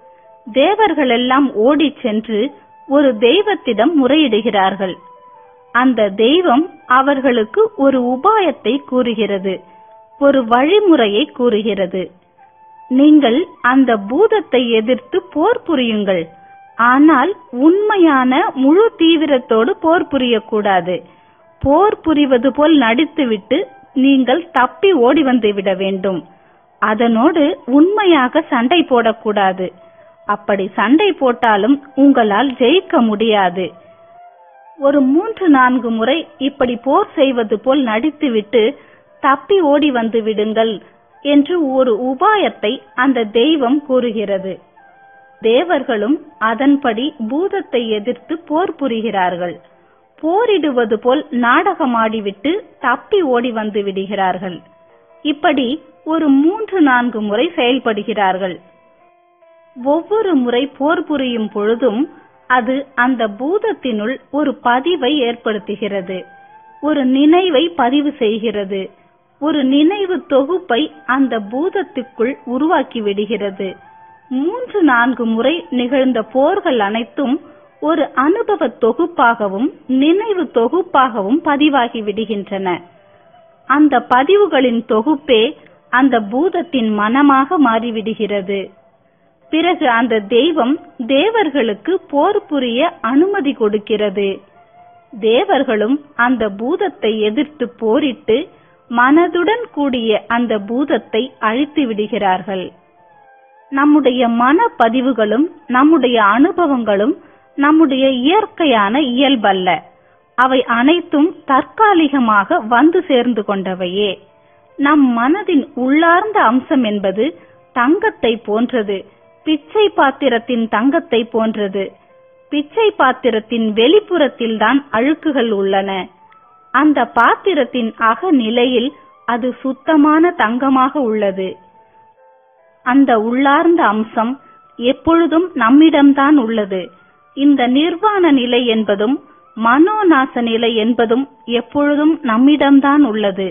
தேவர்களெல்லாம் ஓடிச் சென்று ஒரு தெய்வத்திடம் முறையிடுகிறார்கள் அந்த தெய்வம் அவர்களுக்கு ஒரு உபாயத்தை கூறுகிறது ஒரு வழிமுறையை கூறுகிறது நீங்கள் அந்த பூதத்தை எதிர்த்து போர் புரியுங்கள் ஆனால் உண்மையான முழு தீவிரத்தோடு போர் புரியக்கூடாது போர் புரிவது போல் நடித்துவிட்டு நீங்கள் தப்பி ஓடி வந்து விட வேண்டும் அதனோடு உண்மையாக சண்டை போடக்கூடாது அப்படி சண்டை போட்டாலும் உங்களால் ஜெயிக்க முடியாது ஒரு மூன்று நான்கு முறை இப்படி போர் செய்வது போல் நடித்துவிட்டு தப்பி ஓடி வந்து விடுங்கள் என்று ஒரு உபாயத்தை அந்த தெய்வம் கூறுகிறது தேவர்களும் அதன்படி பூதத்தை எதிர்த்து போர் புரிகிறார்கள் போரிடுவது போல் நாடகமாடிவிட்டு தப்பி ஓடி வந்து விடுகிறார்கள் இப்படி ஒரு மூன்று நான்கு முறை செயல்படுகிறார்கள் ஒவ்வொரு முறை போர் புரியும் பொழுதும் அது அந்த பூதத்தினுள் ஒரு பதிவை ஏற்படுத்துகிறது ஒரு நினைவை பதிவு செய்கிறது ஒரு நினைவு தொகுப்பை அந்த பூதத்துக்குள் உருவாக்கி விடுகிறது மூன்று நான்கு முறை நிகழ்ந்த போர்கள் அனைத்தும் ஒரு அனுபவ தொகுப்பாகவும் நினைவு தொகுப்பாகவும் பதிவாகி விடுகின்றன அந்த பதிவுகளின் தொகுப்பே அந்த பூதத்தின் மனமாக மாறிவிடுகிறது பிறகு அந்த தெய்வம் தேவர்களுக்கு போர் புரிய அனுமதி கொடுக்கிறது தேவர்களும் அந்த பூதத்தை எதிர்த்து போரிட்டு மனதுடன் கூடிய அந்த பூதத்தை அழித்து விடுகிறார்கள் நம்முடைய மன பதிவுகளும் நம்முடைய அனுபவங்களும் நம்முடைய இயற்கையான இயல்பல்ல அவை அனைத்தும் தற்காலிகமாக வந்து சேர்ந்து கொண்டவையே நம் மனதின் உள்ளார்ந்த அம்சம் என்பது தங்கத்தை போன்றது பிச்சை பாத்திரத்தின் தங்கத்தை போன்றது பிச்சை பாத்திரத்தின் வெளிப்புறத்தில்தான் அழுக்குகள் உள்ளன அந்த பாத்திரத்தின் அகநிலையில் அது சுத்தமான தங்கமாக உள்ளது அந்த உள்ளார்ந்த அம்சம் எப்பொழுதும் நம்மிடம்தான் உள்ளது இந்த நிர்வாண நிலை என்பதும் மனோநாச நிலை என்பதும் எப்பொழுதும் நம்மிடம்தான் உள்ளது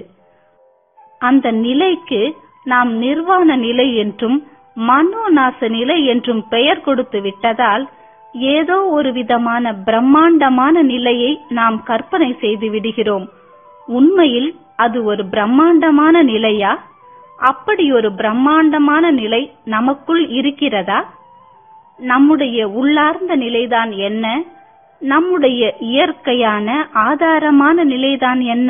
அந்த நிலைக்கு நாம் நிர்வாண நிலை என்றும் மனோநாச நிலை என்றும் பெயர் கொடுத்து விட்டதால் ஏதோ ஒரு விதமான பிரம்மாண்டமான நிலையை நாம் கற்பனை செய்து விடுகிறோம் உண்மையில் அது ஒரு பிரம்மாண்டமான நிலையா அப்படி ஒரு பிரம்மாண்டமான நிலை நமக்குள் இருக்கிறதா நம்முடைய உள்ளார்ந்த நிலைதான் என்ன நம்முடைய இயற்கையான ஆதாரமான நிலைதான் என்ன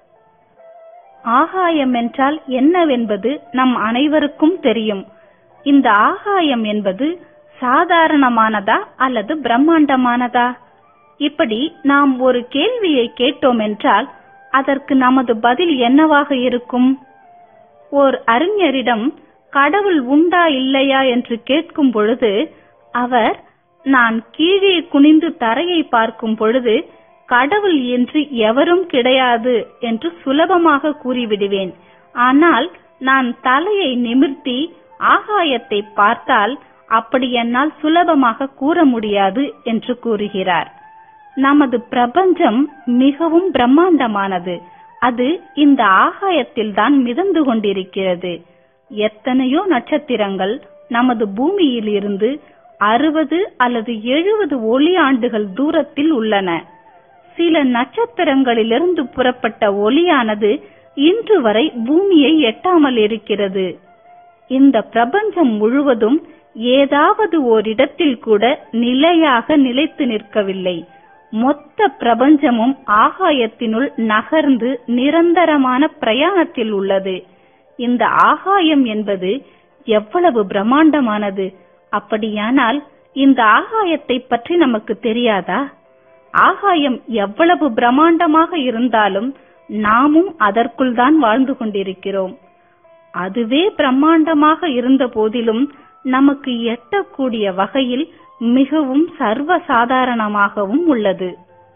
ஆகாயம் என்றால் என்னவென்பது நம் அனைவருக்கும் தெரியும் இந்த ஆகாயம் என்பது சாதாரணமானதா அல்லது பிரம்மாண்டமானதா இப்படி நாம் ஒரு கேள்வியை கேட்டோம் என்றால் அதற்கு நமது பதில் என்னவாக இருக்கும் ஓர் அறிஞரிடம் கடவுள் உண்டா இல்லையா என்று கேட்கும் பொழுது அவர் நான் கீழே குனிந்து தரையை பார்க்கும் பொழுது கடவுள் என்று எவரும் கிடையாது என்று சுலபமாக கூறிவிடுவேன் ஆனால் நான் தலையை நிமிர்த்தி ஆகாயத்தை பார்த்தால் அப்படி என்னால் சுலபமாக கூற முடியாது என்று கூறுகிறார் நமது பிரபஞ்சம் மிகவும் பிரம்மாண்டமானது அது இந்த ஆகாயத்தில் தான் மிதந்து கொண்டிருக்கிறது எத்தனையோ நட்சத்திரங்கள் நமது பூமியில் இருந்து அறுபது அல்லது எழுபது ஒளி ஆண்டுகள் தூரத்தில் உள்ளன சில நட்சத்திரங்களிலிருந்து புறப்பட்ட ஒளியானது இன்று வரை பூமியை எட்டாமல் இருக்கிறது இந்த பிரபஞ்சம் முழுவதும் ஏதாவது ஓரிடத்தில் கூட நிலையாக நிலைத்து நிற்கவில்லை மொத்த பிரபஞ்சமும் ஆகாயத்தினுள் நகர்ந்து நிரந்தரமான பிரயாணத்தில் உள்ளது இந்த ஆகாயம் என்பது எவ்வளவு பிரம்மாண்டமானது அப்படியானால் இந்த ஆகாயத்தை பற்றி நமக்கு தெரியாதா ஆகாயம் எவ்வளவு பிரம்மாண்டமாக இருந்தாலும் நாமும் அதற்குள் தான் வாழ்ந்து கொண்டிருக்கிறோம் அதுவே பிரம்மாண்டமாக இருந்த போதிலும் நமக்கு எட்டக்கூடிய வகையில் மிகவும் சர்வ சாதாரணமாகவும் உள்ளது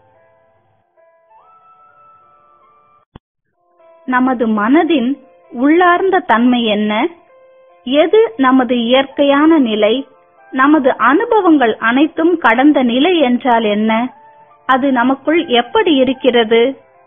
நமது மனதின் உள்ளார்ந்த தன்மை என்ன எது நமது இயற்கையான நிலை நமது அனுபவங்கள் அனைத்தும் கடந்த நிலை என்றால் என்ன அது நமக்குள் எப்படி இருக்கிறது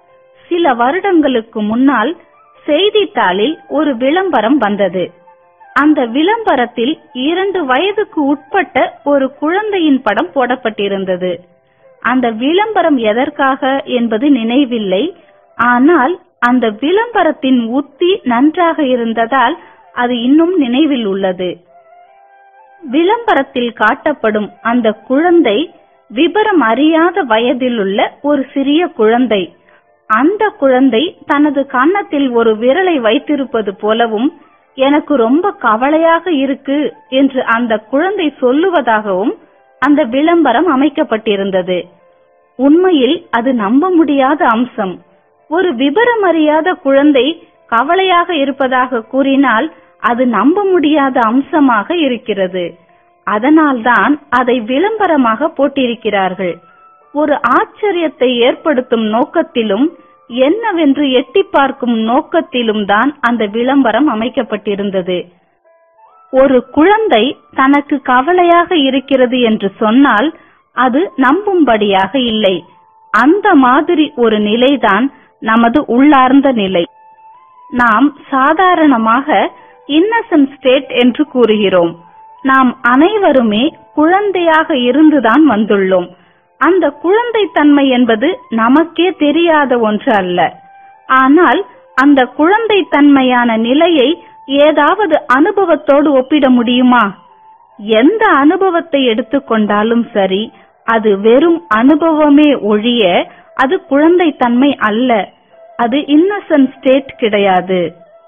சில வருடங்களுக்கு முன்னால் செய்தித்தாளில் ஒரு விளம்பரம் வந்தது அந்த விளம்பரத்தில் இரண்டு வயதுக்கு உட்பட்ட ஒரு குழந்தையின் படம் போடப்பட்டிருந்தது அந்த விளம்பரம் எதற்காக என்பது நினைவில்லை ஆனால் அந்த விளம்பரத்தின் உத்தி நன்றாக இருந்ததால் அது இன்னும் நினைவில் உள்ளது விளம்பரத்தில் காட்டப்படும் அந்த குழந்தை விபரம் அறியாத வயதிலுள்ள ஒரு சிறிய குழந்தை அந்த குழந்தை தனது கன்னத்தில் ஒரு விரலை வைத்திருப்பது போலவும் எனக்கு ரொம்ப கவலையாக இருக்கு என்று அந்த குழந்தை சொல்லுவதாகவும் அந்த விளம்பரம் அமைக்கப்பட்டிருந்தது உண்மையில் அது நம்ப முடியாத அம்சம் ஒரு விபரம் அறியாத குழந்தை கவலையாக இருப்பதாக கூறினால் அது நம்ப முடியாத அம்சமாக இருக்கிறது அதனால்தான் அதை விளம்பரமாக போட்டிருக்கிறார்கள் ஒரு ஆச்சரியத்தை ஏற்படுத்தும் நோக்கத்திலும் என்னவென்று எட்டி பார்க்கும் நோக்கத்திலும் தான் அந்த விளம்பரம் அமைக்கப்பட்டிருந்தது ஒரு குழந்தை தனக்கு கவலையாக இருக்கிறது என்று சொன்னால் அது நம்பும்படியாக இல்லை அந்த மாதிரி ஒரு நிலைதான் நமது உள்ளார்ந்த நிலை நாம் சாதாரணமாக இன்னசென்ட் ஸ்டேட் என்று கூறுகிறோம் நாம் அனைவருமே குழந்தையாக இருந்துதான் வந்துள்ளோம் அந்த குழந்தைத்தன்மை என்பது நமக்கே தெரியாத ஒன்று அல்ல ஆனால் அந்த குழந்தைத்தன்மையான நிலையை ஏதாவது அனுபவத்தோடு ஒப்பிட முடியுமா எந்த அனுபவத்தை எடுத்துக்கொண்டாலும் சரி அது வெறும் அனுபவமே ஒழிய அது குழந்தைத்தன்மை அல்ல அது இன்னசென்ட் ஸ்டேட் கிடையாது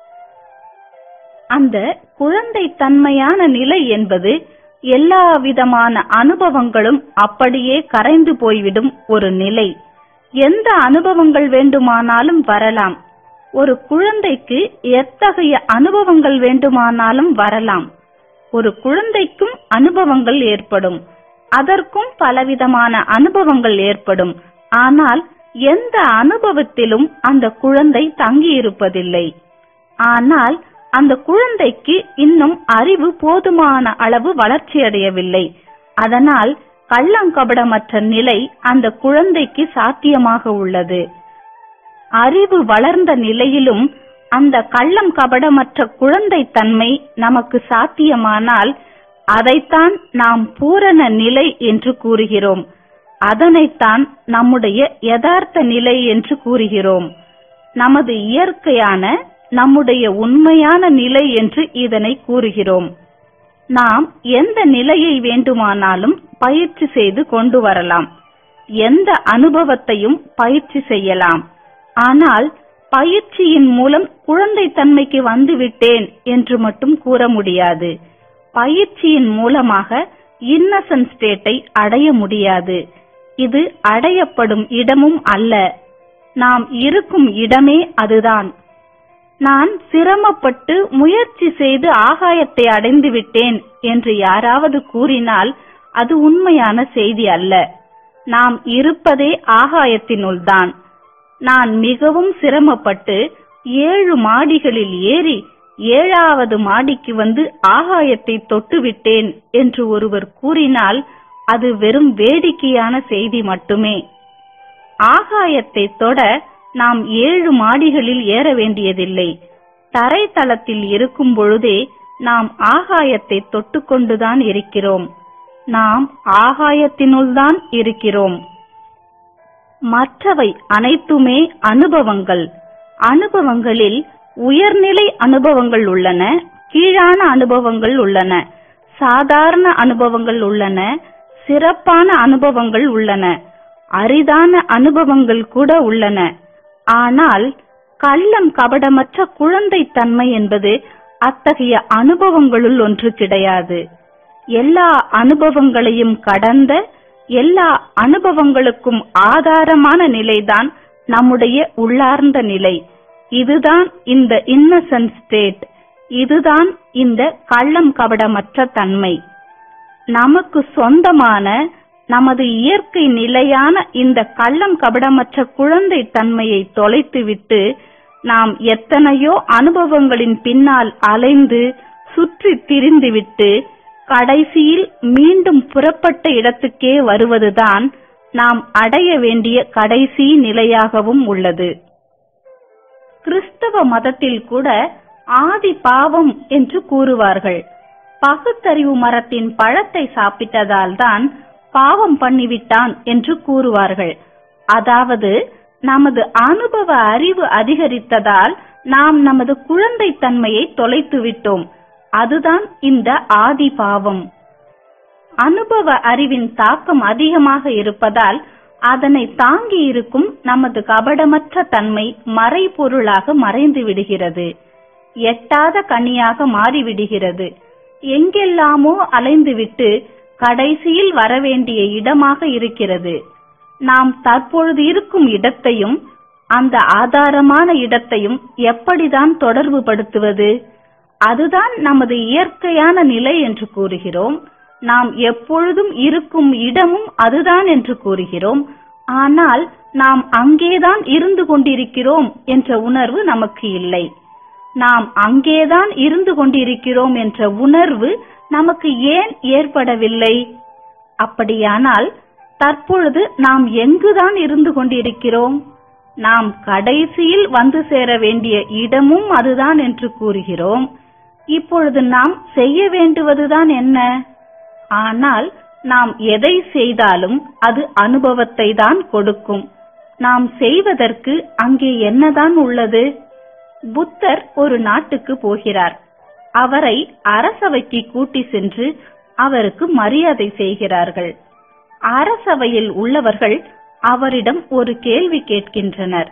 அந்த குழந்தைத்தன்மையான நிலை என்பது எல்லா விதமான அனுபவங்களும் அப்படியே கரைந்து போய்விடும் ஒரு நிலை எந்த அனுபவங்கள் வேண்டுமானாலும் வரலாம் ஒரு குழந்தைக்கு எத்தகைய அனுபவங்கள் வேண்டுமானாலும் வரலாம் ஒரு குழந்தைக்கும் அனுபவங்கள் ஏற்படும் அதற்கும் பலவிதமான அனுபவங்கள் ஏற்படும் ஆனால் எந்த அனுபவத்திலும் அந்த குழந்தை தங்கியிருப்பதில்லை ஆனால் அந்த குழந்தைக்கு இன்னும் அறிவு போதுமான அளவு வளர்ச்சியடையவில்லை அதனால் கள்ளங்கபடமற்ற நிலை அந்த குழந்தைக்கு சாத்தியமாக உள்ளது அறிவு வளர்ந்த நிலையிலும் அந்த கள்ளம் கபடமற்ற குழந்தை தன்மை நமக்கு சாத்தியமானால் அதைத்தான் நாம் பூரண நிலை என்று கூறுகிறோம் அதனைத்தான் நம்முடைய யதார்த்த நிலை என்று கூறுகிறோம் நமது இயற்கையான நம்முடைய உண்மையான நிலை என்று இதனை கூறுகிறோம் நாம் எந்த நிலையை வேண்டுமானாலும் பயிற்சி செய்து கொண்டு வரலாம் எந்த அனுபவத்தையும் பயிற்சி செய்யலாம் ஆனால் பயிற்சியின் மூலம் குழந்தைத்தன்மைக்கு வந்துவிட்டேன் என்று மட்டும் கூற முடியாது பயிற்சியின் மூலமாக இன்னசென்ட் ஸ்டேட்டை அடைய முடியாது இது அடையப்படும் இடமும் அல்ல நாம் இருக்கும் இடமே அதுதான் நான் சிரமப்பட்டு முயற்சி செய்து ஆகாயத்தை அடைந்து விட்டேன் என்று யாராவது கூறினால் அது உண்மையான செய்தி அல்ல நாம் இருப்பதே ஆகாயத்தினுள்தான் நான் மிகவும் சிரமப்பட்டு ஏழு மாடிகளில் ஏறி ஏழாவது மாடிக்கு வந்து ஆகாயத்தை தொட்டுவிட்டேன் என்று ஒருவர் கூறினால் அது வெறும் வேடிக்கையான செய்தி மட்டுமே ஆகாயத்தை தொட நாம் ஏழு மாடிகளில் ஏற வேண்டியதில்லை தரைத்தளத்தில் இருக்கும் பொழுதே நாம் ஆகாயத்தை தொட்டுக்கொண்டுதான் இருக்கிறோம் நாம் ஆகாயத்தினுள்தான் இருக்கிறோம் மற்றவை அனைத்துமே அனுபவங்கள் அனுபவங்களில் உயர்நிலை அனுபவங்கள் உள்ளன கீழான அனுபவங்கள் உள்ளன சாதாரண அனுபவங்கள் உள்ளன சிறப்பான அனுபவங்கள் உள்ளன அரிதான அனுபவங்கள் கூட உள்ளன ஆனால் கள்ளம் கபடமற்ற குழந்தை தன்மை என்பது அத்தகைய அனுபவங்களுள் ஒன்று கிடையாது எல்லா அனுபவங்களையும் கடந்த எல்லா அனுபவங்களுக்கும் ஆதாரமான நிலைதான் நம்முடைய உள்ளார்ந்த நிலை இதுதான் இந்த இன்னசென்ட் ஸ்டேட் இதுதான் இந்த கள்ளம் கபடமற்ற தன்மை நமக்கு சொந்தமான நமது இயற்கை நிலையான இந்த கள்ளம் கபடமற்ற குழந்தை தன்மையை தொலைத்துவிட்டு நாம் எத்தனையோ அனுபவங்களின் பின்னால் அலைந்து சுற்றி திரிந்துவிட்டு கடைசியில் மீண்டும் புறப்பட்ட இடத்துக்கே வருவதுதான் நாம் அடைய வேண்டிய கடைசி நிலையாகவும் உள்ளது கிறிஸ்தவ மதத்தில் கூட ஆதி பாவம் என்று கூறுவார்கள் பகுத்தறிவு மரத்தின் பழத்தை சாப்பிட்டதால் தான் பாவம் பண்ணிவிட்டான் என்று கூறுவார்கள் அதாவது நமது அனுபவ அறிவு அதிகரித்ததால் நாம் நமது குழந்தைத்தன்மையை தொலைத்து விட்டோம் அதுதான் இந்த ஆதி பாவம் அனுபவ அறிவின் தாக்கம் அதிகமாக இருப்பதால் அதனை தாங்கி இருக்கும் நமது கபடமற்ற தன்மை மறைபொருளாக மறைந்து விடுகிறது எட்டாத கனியாக மாறிவிடுகிறது எங்கெல்லாமோ அலைந்துவிட்டு கடைசியில் வரவேண்டிய இடமாக இருக்கிறது நாம் தற்பொழுது இருக்கும் இடத்தையும் அந்த ஆதாரமான இடத்தையும் எப்படிதான் தொடர்பு படுத்துவது அதுதான் நமது இயற்கையான நிலை என்று கூறுகிறோம் நாம் எப்பொழுதும் இருக்கும் இடமும் அதுதான் என்று கூறுகிறோம் ஆனால் நாம் அங்கேதான் இருந்து கொண்டிருக்கிறோம் என்ற உணர்வு நமக்கு இல்லை நாம் அங்கேதான் இருந்து கொண்டிருக்கிறோம் என்ற உணர்வு நமக்கு ஏன் ஏற்படவில்லை அப்படியானால் தற்பொழுது நாம் எங்குதான் இருந்து கொண்டிருக்கிறோம் நாம் கடைசியில் வந்து சேர வேண்டிய இடமும் அதுதான் என்று கூறுகிறோம் இப்பொழுது நாம் செய்ய வேண்டுவதுதான் என்ன ஆனால் நாம் எதை செய்தாலும் அது அனுபவத்தை தான் கொடுக்கும் நாம் செய்வதற்கு அங்கே என்னதான் உள்ளது புத்தர் ஒரு நாட்டுக்கு போகிறார் அவரை அரசவைக்கு கூட்டி சென்று அவருக்கு மரியாதை செய்கிறார்கள் அரசவையில் உள்ளவர்கள் அவரிடம் ஒரு கேள்வி கேட்கின்றனர்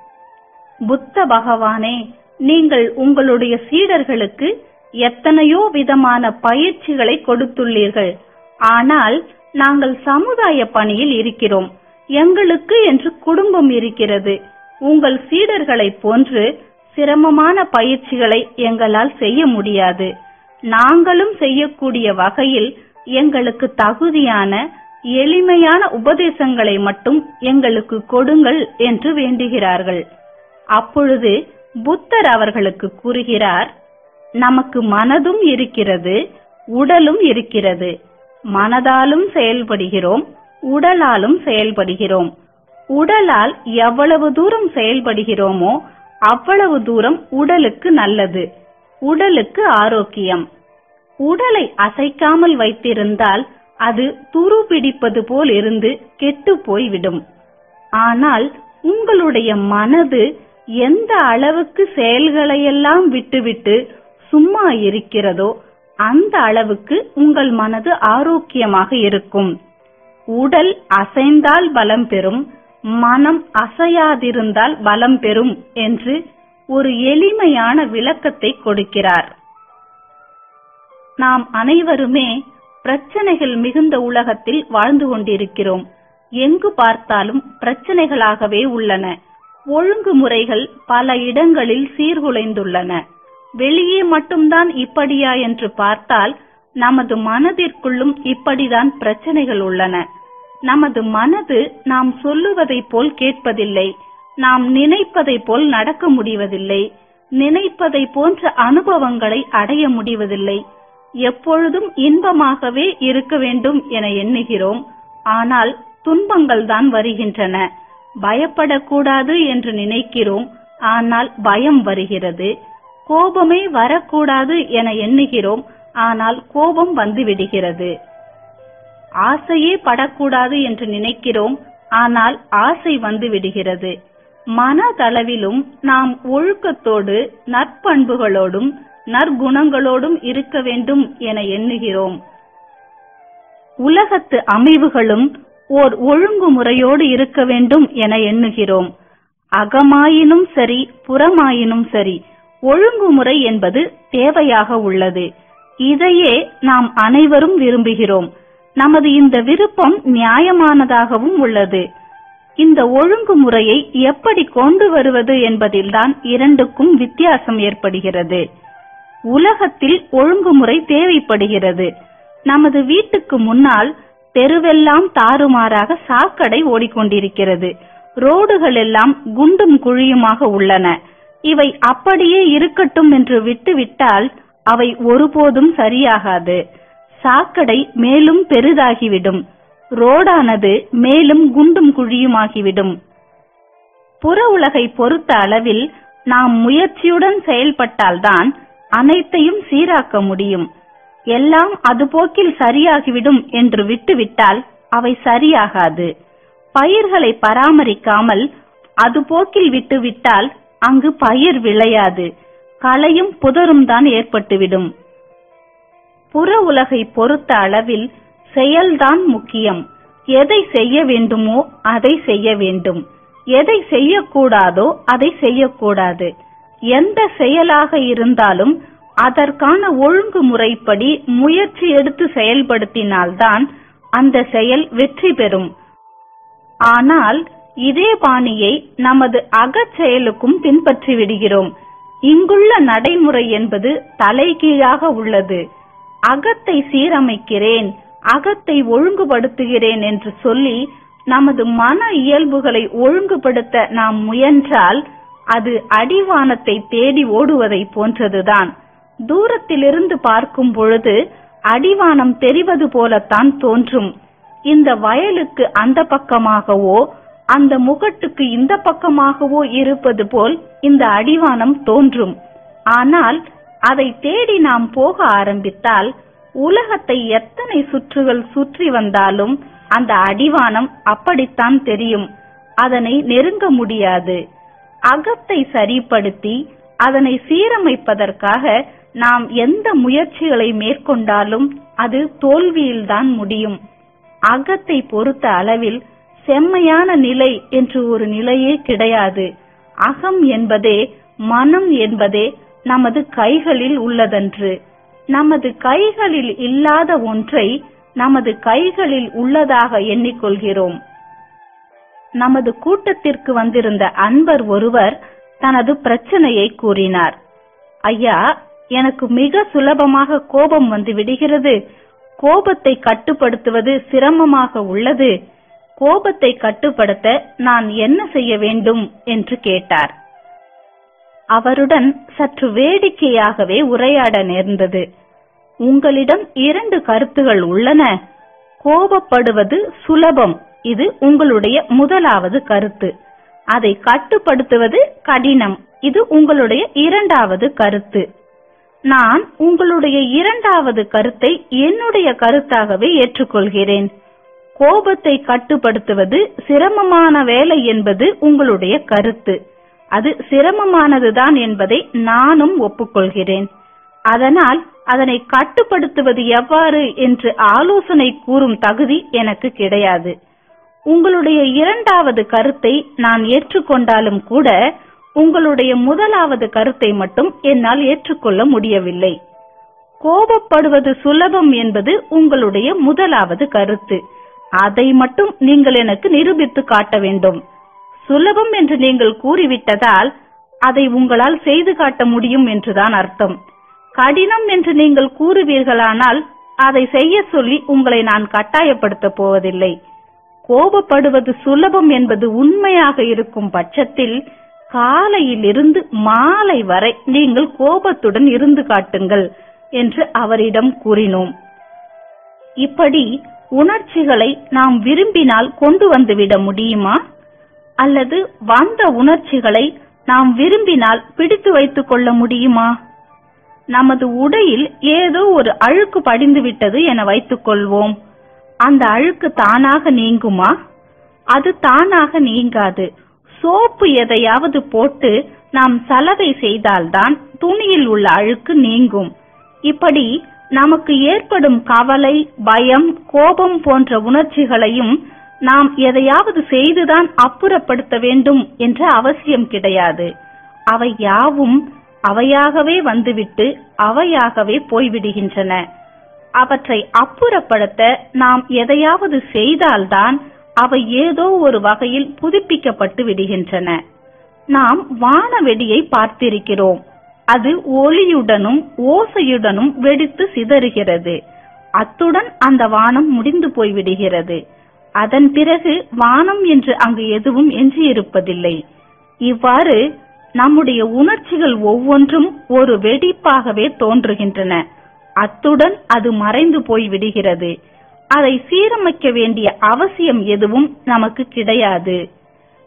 புத்த பகவானே நீங்கள் உங்களுடைய சீடர்களுக்கு எத்தனையோ விதமான பயிற்சிகளை கொடுத்துள்ளீர்கள் ஆனால் நாங்கள் சமுதாய பணியில் இருக்கிறோம் எங்களுக்கு என்று குடும்பம் இருக்கிறது உங்கள் சீடர்களைப் போன்று சிரமமான பயிற்சிகளை எங்களால் செய்ய முடியாது நாங்களும் செய்யக்கூடிய வகையில் எங்களுக்கு தகுதியான எளிமையான உபதேசங்களை மட்டும் எங்களுக்கு கொடுங்கள் என்று வேண்டுகிறார்கள் அப்பொழுது புத்தர் அவர்களுக்கு கூறுகிறார் நமக்கு மனதும் இருக்கிறது உடலும் இருக்கிறது மனதாலும் செயல்படுகிறோம் உடலாலும் செயல்படுகிறோம் உடலால் எவ்வளவு தூரம் செயல்படுகிறோமோ அவ்வளவு தூரம் உடலுக்கு நல்லது உடலுக்கு ஆரோக்கியம் உடலை அசைக்காமல் வைத்திருந்தால் அது துரு பிடிப்பது போல் இருந்து கெட்டு போய்விடும் ஆனால் உங்களுடைய மனது எந்த அளவுக்கு செயல்களையெல்லாம் விட்டுவிட்டு சும்மா இருக்கிறதோ அந்த அளவுக்கு உங்கள் மனது ஆரோக்கியமாக இருக்கும் உடல் அசைந்தால் பலம் பெறும் மனம் அசையாதிருந்தால் பலம் பெறும் என்று ஒரு எளிமையான விளக்கத்தை கொடுக்கிறார் நாம் அனைவருமே பிரச்சனைகள் மிகுந்த உலகத்தில் வாழ்ந்து கொண்டிருக்கிறோம் எங்கு பார்த்தாலும் பிரச்சனைகளாகவே உள்ளன ஒழுங்குமுறைகள் பல இடங்களில் சீர்குலைந்துள்ளன வெளியே மட்டும்தான் இப்படியா என்று பார்த்தால் நமது மனதிற்குள்ளும் இப்படிதான் பிரச்சனைகள் உள்ளன நமது மனது நாம் சொல்லுவதை போல் கேட்பதில்லை நாம் நினைப்பதை போல் நடக்க முடிவதில்லை நினைப்பதை போன்ற அனுபவங்களை அடைய முடிவதில்லை எப்பொழுதும் இன்பமாகவே இருக்க வேண்டும் என எண்ணுகிறோம் ஆனால் துன்பங்கள் தான் வருகின்றன பயப்படக்கூடாது என்று நினைக்கிறோம் ஆனால் பயம் வருகிறது கோபமே வரக்கூடாது என எண்ணுகிறோம் ஆனால் கோபம் வந்துவிடுகிறது ஆசையே படக்கூடாது என்று நினைக்கிறோம் ஆனால் ஆசை வந்து விடுகிறது மனதளவிலும் நாம் ஒழுக்கத்தோடு நற்பண்புகளோடும் நற்குணங்களோடும் இருக்க வேண்டும் என எண்ணுகிறோம் உலகத்து அமைவுகளும் ஓர் ஒழுங்குமுறையோடு இருக்க வேண்டும் என எண்ணுகிறோம் அகமாயினும் சரி புறமாயினும் சரி ஒழுங்குமுறை என்பது தேவையாக உள்ளது இதையே நாம் அனைவரும் விரும்புகிறோம் நமது இந்த விருப்பம் நியாயமானதாகவும் உள்ளது இந்த ஒழுங்குமுறையை எப்படி கொண்டு வருவது என்பதில்தான் இரண்டுக்கும் வித்தியாசம் ஏற்படுகிறது உலகத்தில் ஒழுங்குமுறை தேவைப்படுகிறது நமது வீட்டுக்கு முன்னால் தெருவெல்லாம் தாறுமாறாக சாக்கடை ஓடிக்கொண்டிருக்கிறது ரோடுகள் எல்லாம் குண்டும் குழியுமாக உள்ளன இவை அப்படியே இருக்கட்டும் என்று விட்டுவிட்டால் அவை ஒருபோதும் சரியாகாது சாக்கடை மேலும் பெரிதாகிவிடும் ரோடானது மேலும் குண்டும் குழியுமாகிவிடும் புற உலகை பொறுத்த அளவில் நாம் முயற்சியுடன் செயல்பட்டால்தான் அனைத்தையும் சீராக்க முடியும் எல்லாம் அதுபோக்கில் சரியாகிவிடும் என்று விட்டுவிட்டால் அவை சரியாகாது பயிர்களை பராமரிக்காமல் அதுபோக்கில் விட்டுவிட்டால் அங்கு பயிர் விளையாது களையும் புதரும் தான் ஏற்பட்டுவிடும் புற உலகை பொறுத்த அளவில் செயல்தான் முக்கியம் எதை செய்ய வேண்டுமோ அதை செய்ய வேண்டும் எதை செய்யக்கூடாதோ அதை செய்யக்கூடாது எந்த செயலாக இருந்தாலும் அதற்கான ஒழுங்குமுறைப்படி முயற்சி எடுத்து செயல்படுத்தினால்தான் அந்த செயல் வெற்றி பெறும் ஆனால் இதே பாணியை நமது அகச் செயலுக்கும் பின்பற்றி விடுகிறோம் இங்குள்ள நடைமுறை என்பது தலைகீழாக உள்ளது அகத்தை சீரமைக்கிறேன் அகத்தை ஒழுங்குபடுத்துகிறேன் என்று சொல்லி நமது மன இயல்புகளை ஒழுங்குபடுத்த நாம் முயன்றால் அது அடிவானத்தை தேடி ஓடுவதை போன்றதுதான் தூரத்திலிருந்து பார்க்கும் பொழுது அடிவானம் தெரிவது போலத்தான் தோன்றும் இந்த வயலுக்கு அந்த பக்கமாகவோ அந்த முகட்டுக்கு இந்த பக்கமாகவோ இருப்பது போல் இந்த அடிவானம் தோன்றும் ஆனால் அதை தேடி நாம் போக ஆரம்பித்தால் உலகத்தை எத்தனை சுற்றுகள் சுற்றி வந்தாலும் அந்த அடிவானம் அப்படித்தான் தெரியும் அதனை நெருங்க முடியாது அகத்தை சரிப்படுத்தி அதனை சீரமைப்பதற்காக நாம் எந்த முயற்சிகளை மேற்கொண்டாலும் அது தோல்வியில்தான் முடியும் அகத்தை பொறுத்த அளவில் செம்மையான நிலை என்று ஒரு நிலையே கிடையாது அகம் என்பதே மனம் என்பதே நமது கைகளில் உள்ளதன்று நமது கைகளில் இல்லாத ஒன்றை நமது கைகளில் உள்ளதாக எண்ணிக்கொள்கிறோம் நமது கூட்டத்திற்கு வந்திருந்த அன்பர் ஒருவர் தனது பிரச்சனையை கூறினார் ஐயா எனக்கு மிக சுலபமாக கோபம் வந்து விடுகிறது கோபத்தை கட்டுப்படுத்துவது சிரமமாக உள்ளது கோபத்தை கட்டுப்படுத்த நான் என்ன செய்ய வேண்டும் என்று கேட்டார் அவருடன் சற்று வேடிக்கையாகவே உரையாட நேர்ந்தது உங்களிடம் இரண்டு கருத்துகள் உள்ளன கோபப்படுவது சுலபம் இது உங்களுடைய முதலாவது கருத்து அதை கட்டுப்படுத்துவது கடினம் இது உங்களுடைய இரண்டாவது கருத்து நான் உங்களுடைய இரண்டாவது கருத்தை என்னுடைய கருத்தாகவே ஏற்றுக்கொள்கிறேன் கோபத்தை கட்டுப்படுத்துவது சிரமமான வேலை என்பது உங்களுடைய கருத்து அது சிரமமானதுதான் என்பதை நானும் ஒப்புக்கொள்கிறேன் அதனால் அதனை கட்டுப்படுத்துவது எவ்வாறு என்று ஆலோசனை கூறும் தகுதி எனக்கு கிடையாது உங்களுடைய இரண்டாவது கருத்தை நான் ஏற்றுக்கொண்டாலும் கூட உங்களுடைய முதலாவது கருத்தை மட்டும் என்னால் ஏற்றுக்கொள்ள முடியவில்லை கோபப்படுவது சுலபம் என்பது உங்களுடைய முதலாவது கருத்து அதை மட்டும் நீங்கள் எனக்கு நிரூபித்து காட்ட வேண்டும் சுலபம் என்று நீங்கள் கூறிவிட்டதால் அதை உங்களால் செய்து காட்ட முடியும் என்றுதான் அர்த்தம் கடினம் என்று நீங்கள் கூறுவீர்களானால் அதை செய்ய சொல்லி உங்களை நான் கட்டாயப்படுத்த போவதில்லை கோபப்படுவது சுலபம் என்பது உண்மையாக இருக்கும் பட்சத்தில் காலையிலிருந்து மாலை வரை நீங்கள் கோபத்துடன் இருந்து காட்டுங்கள் என்று அவரிடம் கூறினோம் இப்படி உணர்ச்சிகளை நாம் விரும்பினால் கொண்டு வந்துவிட முடியுமா அல்லது வந்த உணர்ச்சிகளை நாம் விரும்பினால் பிடித்து வைத்துக் கொள்ள முடியுமா நமது உடையில் ஏதோ ஒரு அழுக்கு படிந்து விட்டது என வைத்துக் கொள்வோம் அந்த அழுக்கு தானாக நீங்குமா அது தானாக நீங்காது சோப்பு எதையாவது போட்டு நாம் சலவை செய்தால்தான் துணியில் உள்ள அழுக்கு நீங்கும் இப்படி நமக்கு ஏற்படும் கவலை பயம் கோபம் போன்ற உணர்ச்சிகளையும் நாம் எதையாவது செய்துதான் அப்புறப்படுத்த வேண்டும் என்ற அவசியம் கிடையாது அவை யாவும் அவையாகவே வந்துவிட்டு அவையாகவே போய்விடுகின்றன அவற்றை அப்புறப்படுத்த நாம் எதையாவது செய்தால்தான் அவை ஏதோ ஒரு வகையில் புதுப்பிக்கப்பட்டு விடுகின்றன நாம் வானவெடியை பார்த்திருக்கிறோம் அது ஒளியுடனும் ஓசையுடனும் வெடித்து சிதறுகிறது அத்துடன் அந்த வானம் முடிந்து போய்விடுகிறது அதன் பிறகு வானம் என்று அங்கு எதுவும் எஞ்சியிருப்பதில்லை இவ்வாறு நம்முடைய உணர்ச்சிகள் ஒவ்வொன்றும் ஒரு வெடிப்பாகவே தோன்றுகின்றன அத்துடன் அது மறைந்து போய் விடுகிறது அதை சீரமைக்க வேண்டிய அவசியம் எதுவும் நமக்கு கிடையாது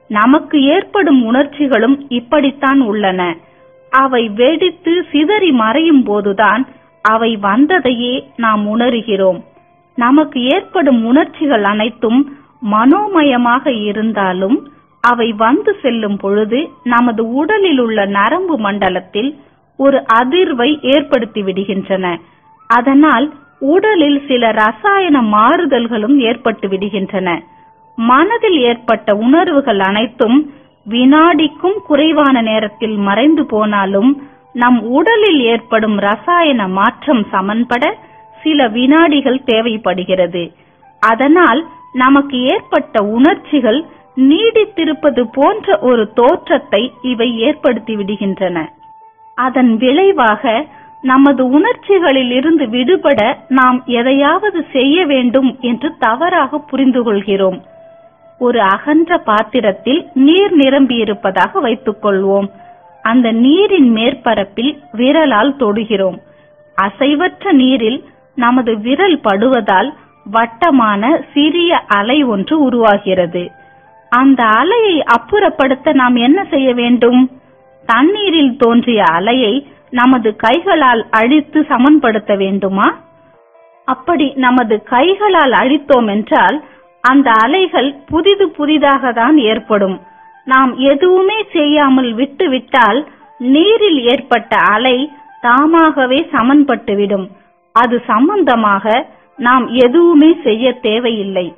நமக்கு ஏற்படும் உணர்ச்சிகளும் இப்படித்தான் உள்ளன அவை வெடித்து சிதறி மறையும் போதுதான் அவை வந்ததையே நாம் உணர்கிறோம் நமக்கு ஏற்படும் உணர்ச்சிகள் அனைத்தும் மனோமயமாக இருந்தாலும் அவை வந்து செல்லும் பொழுது நமது உடலில் உள்ள நரம்பு மண்டலத்தில் ஒரு அதிர்வை ஏற்படுத்தி விடுகின்றன அதனால் உடலில் சில ரசாயன மாறுதல்களும் ஏற்பட்டு விடுகின்றன மனதில் ஏற்பட்ட உணர்வுகள் அனைத்தும் வினாடிக்கும் குறைவான நேரத்தில் மறைந்து போனாலும் நம் உடலில் ஏற்படும் ரசாயன மாற்றம் சமன்பட சில வினாடிகள் தேவைப்படுகிறது அதனால் நமக்கு ஏற்பட்ட உணர்ச்சிகள் நீடித்திருப்பது போன்ற ஒரு தோற்றத்தை இவை ஏற்படுத்தி விடுகின்றன அதன் விளைவாக நமது உணர்ச்சிகளில் இருந்து விடுபட நாம் எதையாவது செய்ய வேண்டும் என்று தவறாக புரிந்து கொள்கிறோம் ஒரு அகன்ற பாத்திரத்தில் நீர் நிரம்பியிருப்பதாக வைத்துக் கொள்வோம் அந்த நீரின் மேற்பரப்பில் விரலால் தொடுகிறோம் அசைவற்ற நீரில் நமது விரல் படுவதால் வட்டமான சிறிய அலை ஒன்று உருவாகிறது அந்த அலையை அப்புறப்படுத்த நாம் என்ன செய்ய வேண்டும் தண்ணீரில் தோன்றிய அலையை நமது கைகளால் அழித்து சமன்படுத்த வேண்டுமா அப்படி நமது கைகளால் அழித்தோம் என்றால் அந்த அலைகள் புதிது புதிதாக தான் ஏற்படும் நாம் எதுவுமே செய்யாமல் விட்டு விட்டால் நீரில் ஏற்பட்ட அலை தாமாகவே சமன்பட்டுவிடும் அது சம்பந்தமாக நாம் எதுவுமே செய்ய தேவையில்லை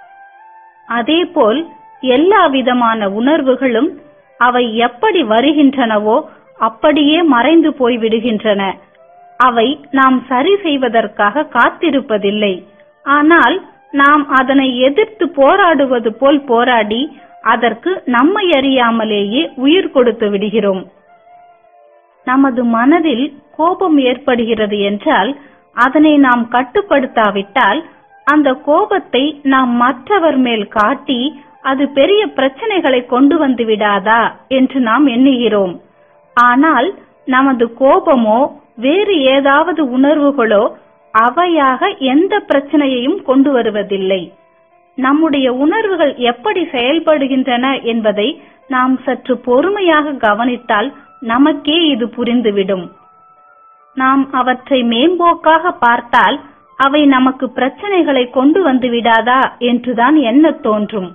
அதேபோல் எல்லா விதமான உணர்வுகளும் அவை எப்படி வருகின்றனவோ அப்படியே மறைந்து போய் விடுகின்றன அவை நாம் சரி செய்வதற்காக காத்திருப்பதில்லை ஆனால் நாம் அதனை எதிர்த்து போராடுவது போல் போராடி அதற்கு நம்மை அறியாமலேயே உயிர் கொடுத்து விடுகிறோம் நமது மனதில் கோபம் ஏற்படுகிறது என்றால் அதனை நாம் கட்டுப்படுத்தாவிட்டால் அந்த கோபத்தை நாம் மற்றவர் மேல் காட்டி அது பெரிய பிரச்சனைகளை கொண்டு வந்து விடாதா என்று நாம் எண்ணுகிறோம் ஆனால் நமது கோபமோ வேறு ஏதாவது உணர்வுகளோ அவையாக எந்த பிரச்சனையையும் கொண்டு வருவதில்லை நம்முடைய உணர்வுகள் எப்படி செயல்படுகின்றன என்பதை நாம் சற்று பொறுமையாக கவனித்தால் நமக்கே இது புரிந்துவிடும் நாம் அவற்றை மேம்போக்காக பார்த்தால் அவை நமக்கு பிரச்சனைகளை கொண்டு வந்து விடாதா என்றுதான் எண்ண தோன்றும்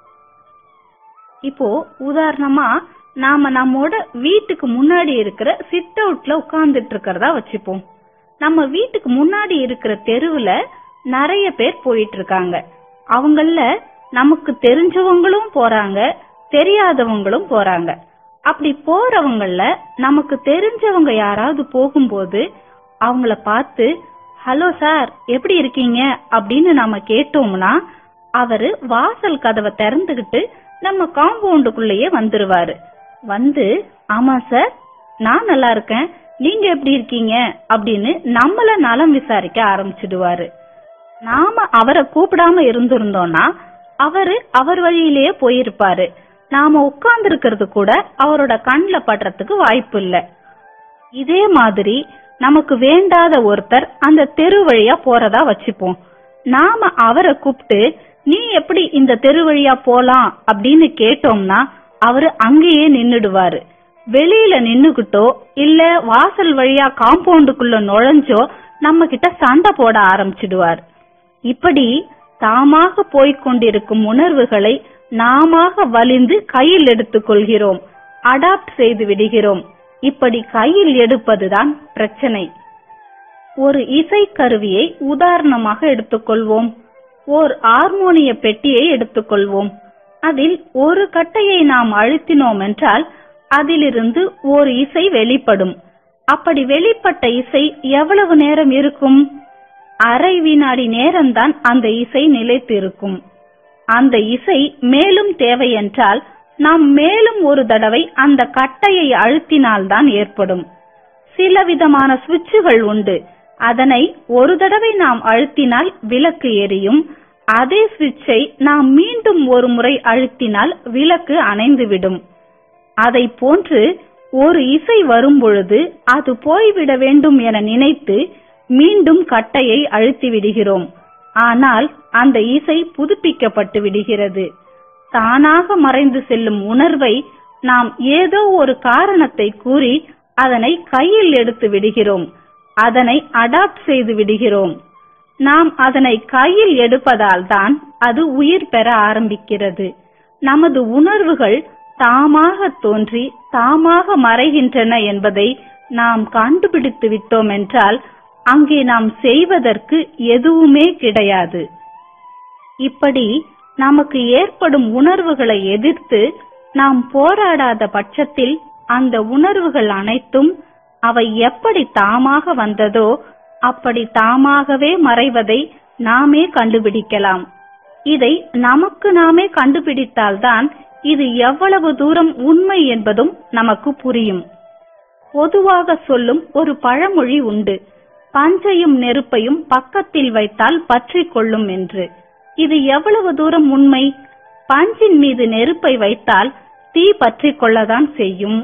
இப்போ உதாரணமா நாம நம்மோட வீட்டுக்கு முன்னாடி இருக்கிற சிட் அவுட்ல உட்கார்ந்துட்டு இருக்கிறதா வச்சுப்போம் நம்ம வீட்டுக்கு முன்னாடி இருக்கிற தெருவுல நிறைய பேர் போயிட்டு இருக்காங்க அவங்கள நமக்கு தெரிஞ்சவங்களும் போறாங்க தெரியாதவங்களும் போறாங்க அப்படி போறவங்கள நமக்கு தெரிஞ்சவங்க யாராவது போகும்போது அவங்கள பார்த்து ஹலோ சார் எப்படி இருக்கீங்க அப்படின்னு நாம கேட்டோம்னா அவரு வாசல் கதவை திறந்துகிட்டு நம்ம காம்பவுண்டுக்குள்ளேயே வந்துருவாரு வந்து ஆமா சார் நான் நல்லா இருக்கேன் நீங்க எப்படி இருக்கீங்க அப்படின்னு நம்மள நலம் விசாரிக்க ஆரம்பிச்சிடுவாரு நாம அவரை கூப்பிடாம இருந்திருந்தோம்னா அவரு அவர் வழியிலேயே போயிருப்பாரு நாம உட்கார்ந்து இருக்கிறது கூட அவரோட கண்ல படுறதுக்கு வாய்ப்பு இல்ல இதே மாதிரி நமக்கு வேண்டாத ஒருத்தர் அந்த தெரு வழியா போறதா வச்சுப்போம் நாம அவரை கூப்பிட்டு நீ எப்படி இந்த தெரு வழியா போலாம் அப்படின்னு கேட்டோம்னா அவரு அங்கேயே நின்னுடுவாரு வெளியில நின்னுகிட்டோ இல்ல வாசல் வழியா காம்பவுண்டுக்குள்ள நுழைஞ்சோ நம்ம கிட்ட சண்டை போட ஆரம்பிச்சிடுவார் இப்படி தாமாக போய்க் கொண்டிருக்கும் உணர்வுகளை நாமாக வலிந்து கையில் எடுத்துக் கொள்கிறோம் அடாப்ட் செய்து விடுகிறோம் இப்படி கையில் எடுப்பதுதான் பிரச்சனை ஒரு இசை கருவியை உதாரணமாக எடுத்துக்கொள்வோம் ஓர் ஹார்மோனிய பெட்டியை எடுத்துக்கொள்வோம் அதில் ஒரு கட்டையை நாம் அழுத்தினோம் என்றால் அதிலிருந்து ஒரு இசை வெளிப்படும் அப்படி வெளிப்பட்ட இசை எவ்வளவு நேரம் இருக்கும் அரை வினாடி நேரம்தான் அந்த இசை நிலைத்து இருக்கும் அந்த இசை மேலும் தேவை என்றால் நாம் மேலும் ஒரு தடவை அந்த கட்டையை அழுத்தினால்தான் ஏற்படும் சில விதமான சுவிட்சுகள் உண்டு அதனை ஒரு தடவை நாம் அழுத்தினால் விளக்கு எரியும் அதே சுவிட்சை நாம் மீண்டும் ஒரு முறை அழுத்தினால் விளக்கு அணைந்துவிடும் அதை போன்று ஒரு இசை வரும் பொழுது அது போய்விட வேண்டும் என நினைத்து மீண்டும் கட்டையை அழுத்தி விடுகிறோம் ஆனால் அந்த இசை புதுப்பிக்கப்பட்டு விடுகிறது தானாக மறைந்து செல்லும் உணர்வை நாம் ஏதோ ஒரு காரணத்தை கூறி அதனை கையில் எடுத்து விடுகிறோம் அதனை அடாப்ட் செய்து விடுகிறோம் நாம் அதனை கையில் எடுப்பதால் தான் அது உயிர் பெற ஆரம்பிக்கிறது நமது உணர்வுகள் தாமாக தோன்றி தாமாக மறைகின்றன என்பதை நாம் கண்டுபிடித்து விட்டோம் என்றால் அங்கே நாம் செய்வதற்கு எதுவுமே கிடையாது இப்படி நமக்கு ஏற்படும் உணர்வுகளை எதிர்த்து நாம் போராடாத பட்சத்தில் அந்த உணர்வுகள் அனைத்தும் அவை எப்படி தாமாக வந்ததோ அப்படி தாமாகவே மறைவதை நாமே கண்டுபிடிக்கலாம் இதை நமக்கு நாமே கண்டுபிடித்தால்தான் இது எவ்வளவு தூரம் உண்மை என்பதும் நமக்கு புரியும் பொதுவாக சொல்லும் ஒரு பழமொழி உண்டு பஞ்சையும் நெருப்பையும் பக்கத்தில் வைத்தால் பற்றிக் கொள்ளும் என்று இது எவ்வளவு தூரம் உண்மை பஞ்சின் மீது நெருப்பை வைத்தால் தீ பற்றிக் கொள்ளதான் செய்யும்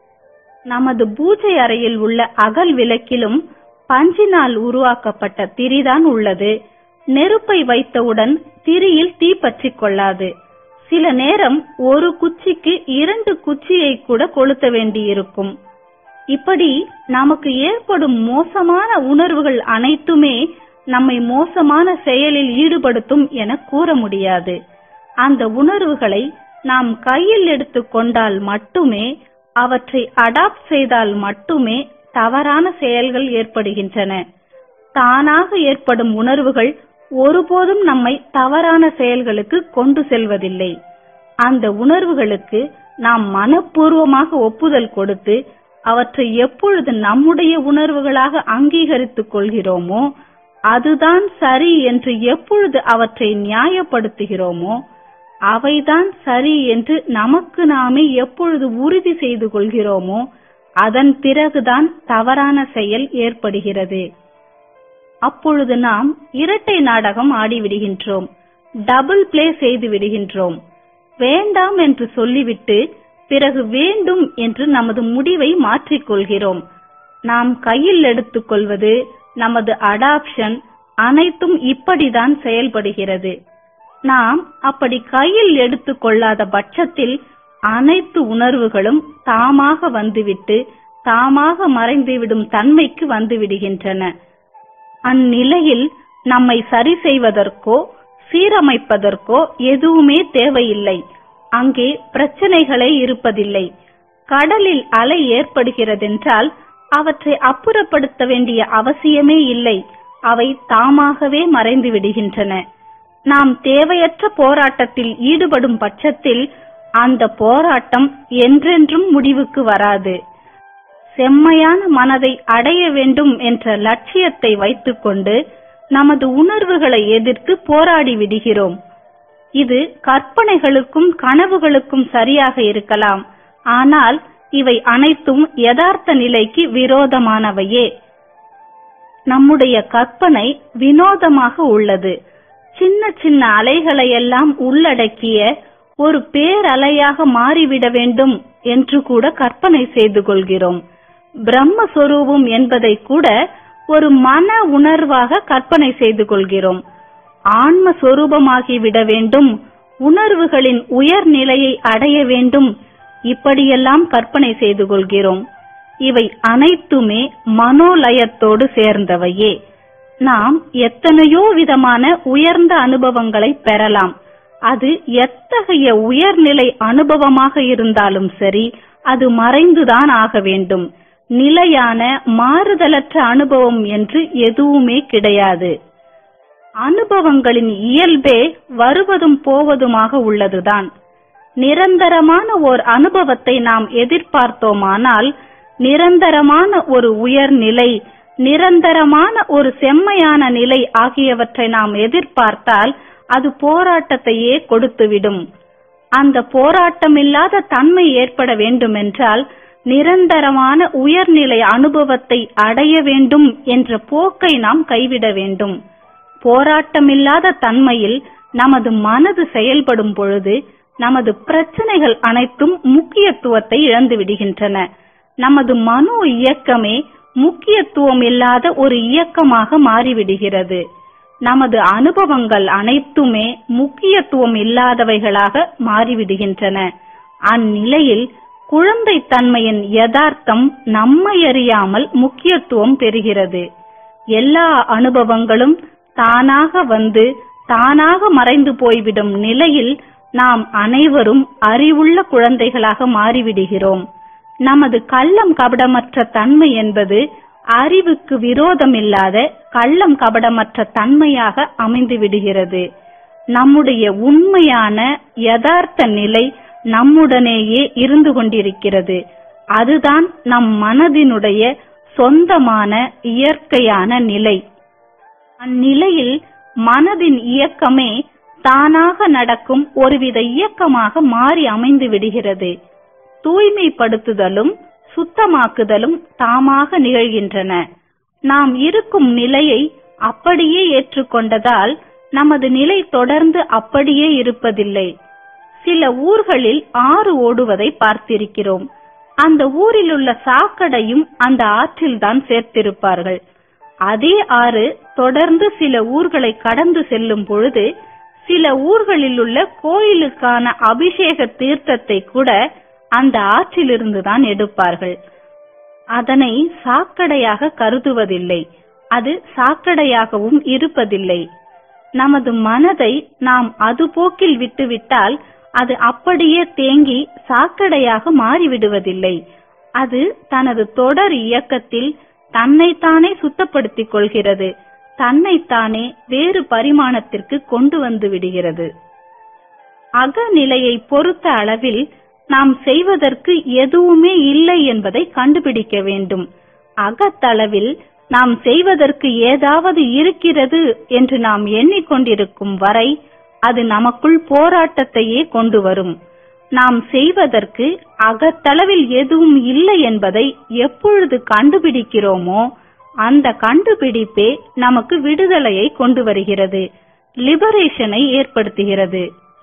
நமது பூஜை அறையில் உள்ள அகல் விளக்கிலும் பஞ்சினால் உருவாக்கப்பட்ட திரிதான் உள்ளது நெருப்பை வைத்தவுடன் திரியில் தீ பற்றிக் கொள்ளாது சில நேரம் ஒரு குச்சிக்கு இரண்டு குச்சியை கூட கொளுத்த வேண்டியிருக்கும் இப்படி நமக்கு ஏற்படும் மோசமான உணர்வுகள் அனைத்துமே நம்மை மோசமான செயலில் ஈடுபடுத்தும் என கூற முடியாது அந்த உணர்வுகளை நாம் கையில் எடுத்துக் கொண்டால் மட்டுமே அவற்றை அடாப்ட் செய்தால் மட்டுமே தவறான செயல்கள் ஏற்படுகின்றன தானாக ஏற்படும் உணர்வுகள் ஒருபோதும் நம்மை தவறான செயல்களுக்கு கொண்டு செல்வதில்லை அந்த உணர்வுகளுக்கு நாம் மனப்பூர்வமாக ஒப்புதல் கொடுத்து அவற்றை எப்பொழுது நம்முடைய உணர்வுகளாக அங்கீகரித்துக் கொள்கிறோமோ அதுதான் சரி என்று எப்பொழுது அவற்றை நியாயப்படுத்துகிறோமோ அவைதான் சரி என்று நமக்கு நாமே எப்பொழுது உறுதி செய்து கொள்கிறோமோ அதன் பிறகுதான் தவறான செயல் ஏற்படுகிறது அப்பொழுது நாம் இரட்டை நாடகம் ஆடிவிடுகின்றோம் டபுள் பிளே செய்து விடுகின்றோம் வேண்டாம் என்று சொல்லிவிட்டு பிறகு வேண்டும் என்று நமது முடிவை மாற்றிக்கொள்கிறோம் நாம் கையில் எடுத்துக்கொள்வது நமது அடாப்ஷன் அனைத்தும் இப்படிதான் செயல்படுகிறது நாம் அப்படி கையில் எடுத்துக் கொள்ளாத பட்சத்தில் அனைத்து உணர்வுகளும் தாமாக வந்துவிட்டு தாமாக மறைந்துவிடும் தன்மைக்கு வந்து விடுகின்றன அந்நிலையில் நம்மை சரி செய்வதற்கோ சீரமைப்பதற்கோ எதுவுமே தேவையில்லை அங்கே பிரச்சனைகளே இருப்பதில்லை கடலில் அலை ஏற்படுகிறதென்றால் அவற்றை அப்புறப்படுத்த வேண்டிய அவசியமே இல்லை அவை தாமாகவே மறைந்து விடுகின்றன நாம் தேவையற்ற போராட்டத்தில் ஈடுபடும் பட்சத்தில் அந்த போராட்டம் என்றென்றும் முடிவுக்கு வராது செம்மையான மனதை அடைய வேண்டும் என்ற லட்சியத்தை வைத்துக்கொண்டு நமது உணர்வுகளை எதிர்த்து போராடி விடுகிறோம் இது கற்பனைகளுக்கும் கனவுகளுக்கும் சரியாக இருக்கலாம் ஆனால் இவை அனைத்தும் யதார்த்த நிலைக்கு விரோதமானவையே நம்முடைய கற்பனை வினோதமாக உள்ளது சின்ன சின்ன அலைகளை எல்லாம் உள்ளடக்கிய ஒரு பேரலையாக மாறிவிட வேண்டும் என்று கூட கற்பனை செய்து கொள்கிறோம் பிரம்மஸ்வரூபம் என்பதை கூட ஒரு மன உணர்வாக கற்பனை செய்து கொள்கிறோம் ஆன்ம சொரூபமாகி விட வேண்டும் உணர்வுகளின் உயர் நிலையை அடைய வேண்டும் இப்படியெல்லாம் கற்பனை செய்து கொள்கிறோம் இவை அனைத்துமே மனோலயத்தோடு சேர்ந்தவையே நாம் எத்தனையோ விதமான உயர்ந்த அனுபவங்களை பெறலாம் அது எத்தகைய உயர்நிலை அனுபவமாக இருந்தாலும் சரி அது மறைந்துதான் ஆக வேண்டும் நிலையான மாறுதலற்ற அனுபவம் என்று எதுவுமே கிடையாது அனுபவங்களின் இயல்பே வருவதும் போவதுமாக உள்ளதுதான் நிரந்தரமான ஓர் அனுபவத்தை நாம் எதிர்பார்த்தோமானால் நிரந்தரமான ஒரு உயர்நிலை நிரந்தரமான ஒரு செம்மையான நிலை ஆகியவற்றை நாம் எதிர்பார்த்தால் அது போராட்டத்தையே கொடுத்துவிடும் அந்த போராட்டமில்லாத தன்மை ஏற்பட வேண்டுமென்றால் நிரந்தரமான உயர்நிலை அனுபவத்தை அடைய வேண்டும் என்ற போக்கை நாம் கைவிட வேண்டும் போராட்டமில்லாத தன்மையில் நமது மனது செயல்படும் பொழுது நமது பிரச்சனைகள் அனைத்தும் முக்கியத்துவத்தை இழந்து விடுகின்றன நமது மனோ இயக்கமே முக்கியத்துவம் இல்லாத ஒரு இயக்கமாக மாறிவிடுகிறது நமது அனுபவங்கள் அனைத்துமே முக்கியத்துவம் இல்லாதவைகளாக மாறிவிடுகின்றன அந்நிலையில் குழந்தைத்தன்மையின் யதார்த்தம் நம்மை அறியாமல் முக்கியத்துவம் பெறுகிறது எல்லா அனுபவங்களும் தானாக வந்து தானாக மறைந்து போய்விடும் நிலையில் நாம் அனைவரும் அறிவுள்ள குழந்தைகளாக மாறிவிடுகிறோம் நமது கள்ளம் கபடமற்ற தன்மை என்பது அறிவுக்கு விரோதமில்லாத கள்ளம் கபடமற்ற தன்மையாக அமைந்து விடுகிறது நம்முடைய உண்மையான யதார்த்த நிலை நம்முடனேயே இருந்து கொண்டிருக்கிறது அதுதான் நம் மனதினுடைய சொந்தமான இயற்கையான நிலை அந்நிலையில் மனதின் இயக்கமே தானாக நடக்கும் ஒருவித இயக்கமாக மாறி அமைந்து விடுகிறது தூய்மைப்படுத்துதலும் சுத்தமாக்குதலும் தாமாக நிகழ்கின்றன நாம் இருக்கும் நிலையை அப்படியே ஏற்றுக்கொண்டதால் நமது நிலை தொடர்ந்து அப்படியே இருப்பதில்லை சில ஊர்களில் ஆறு ஓடுவதை பார்த்திருக்கிறோம் அந்த ஊரில் உள்ள சாக்கடையும் அந்த ஆற்றில்தான் சேர்த்திருப்பார்கள் அதே ஆறு தொடர்ந்து சில ஊர்களை கடந்து செல்லும் பொழுது சில ஊர்களில் உள்ள கோயிலுக்கான அபிஷேக தீர்த்தத்தை கூட அந்த ஆற்றிலிருந்து தான் எடுப்பார்கள் அதனை சாக்கடையாக கருதுவதில்லை அது சாக்கடையாகவும் இருப்பதில்லை நமது மனதை நாம் அது போக்கில் விட்டுவிட்டால் அது அப்படியே தேங்கி சாக்கடையாக மாறிவிடுவதில்லை அது தனது தொடர் இயக்கத்தில் தன்னைத்தானே சுத்தப்படுத்திக் கொள்கிறது தன்னைத்தானே வேறு பரிமாணத்திற்கு கொண்டு வந்து விடுகிறது அகநிலையை பொறுத்த அளவில் நாம் செய்வதற்கு எதுவுமே இல்லை என்பதை கண்டுபிடிக்க வேண்டும் அகத்தளவில் நாம் செய்வதற்கு ஏதாவது இருக்கிறது என்று நாம் எண்ணிக்கொண்டிருக்கும் வரை அது நமக்குள் போராட்டத்தையே கொண்டு வரும் நாம் செய்வதற்கு அகத்தளவில் எதுவும் இல்லை என்பதை எப்பொழுது கண்டுபிடிக்கிறோமோ அந்த கண்டுபிடிப்பே நமக்கு விடுதலையை கொண்டு வருகிறது லிபரேஷனை ஏற்படுத்துகிறது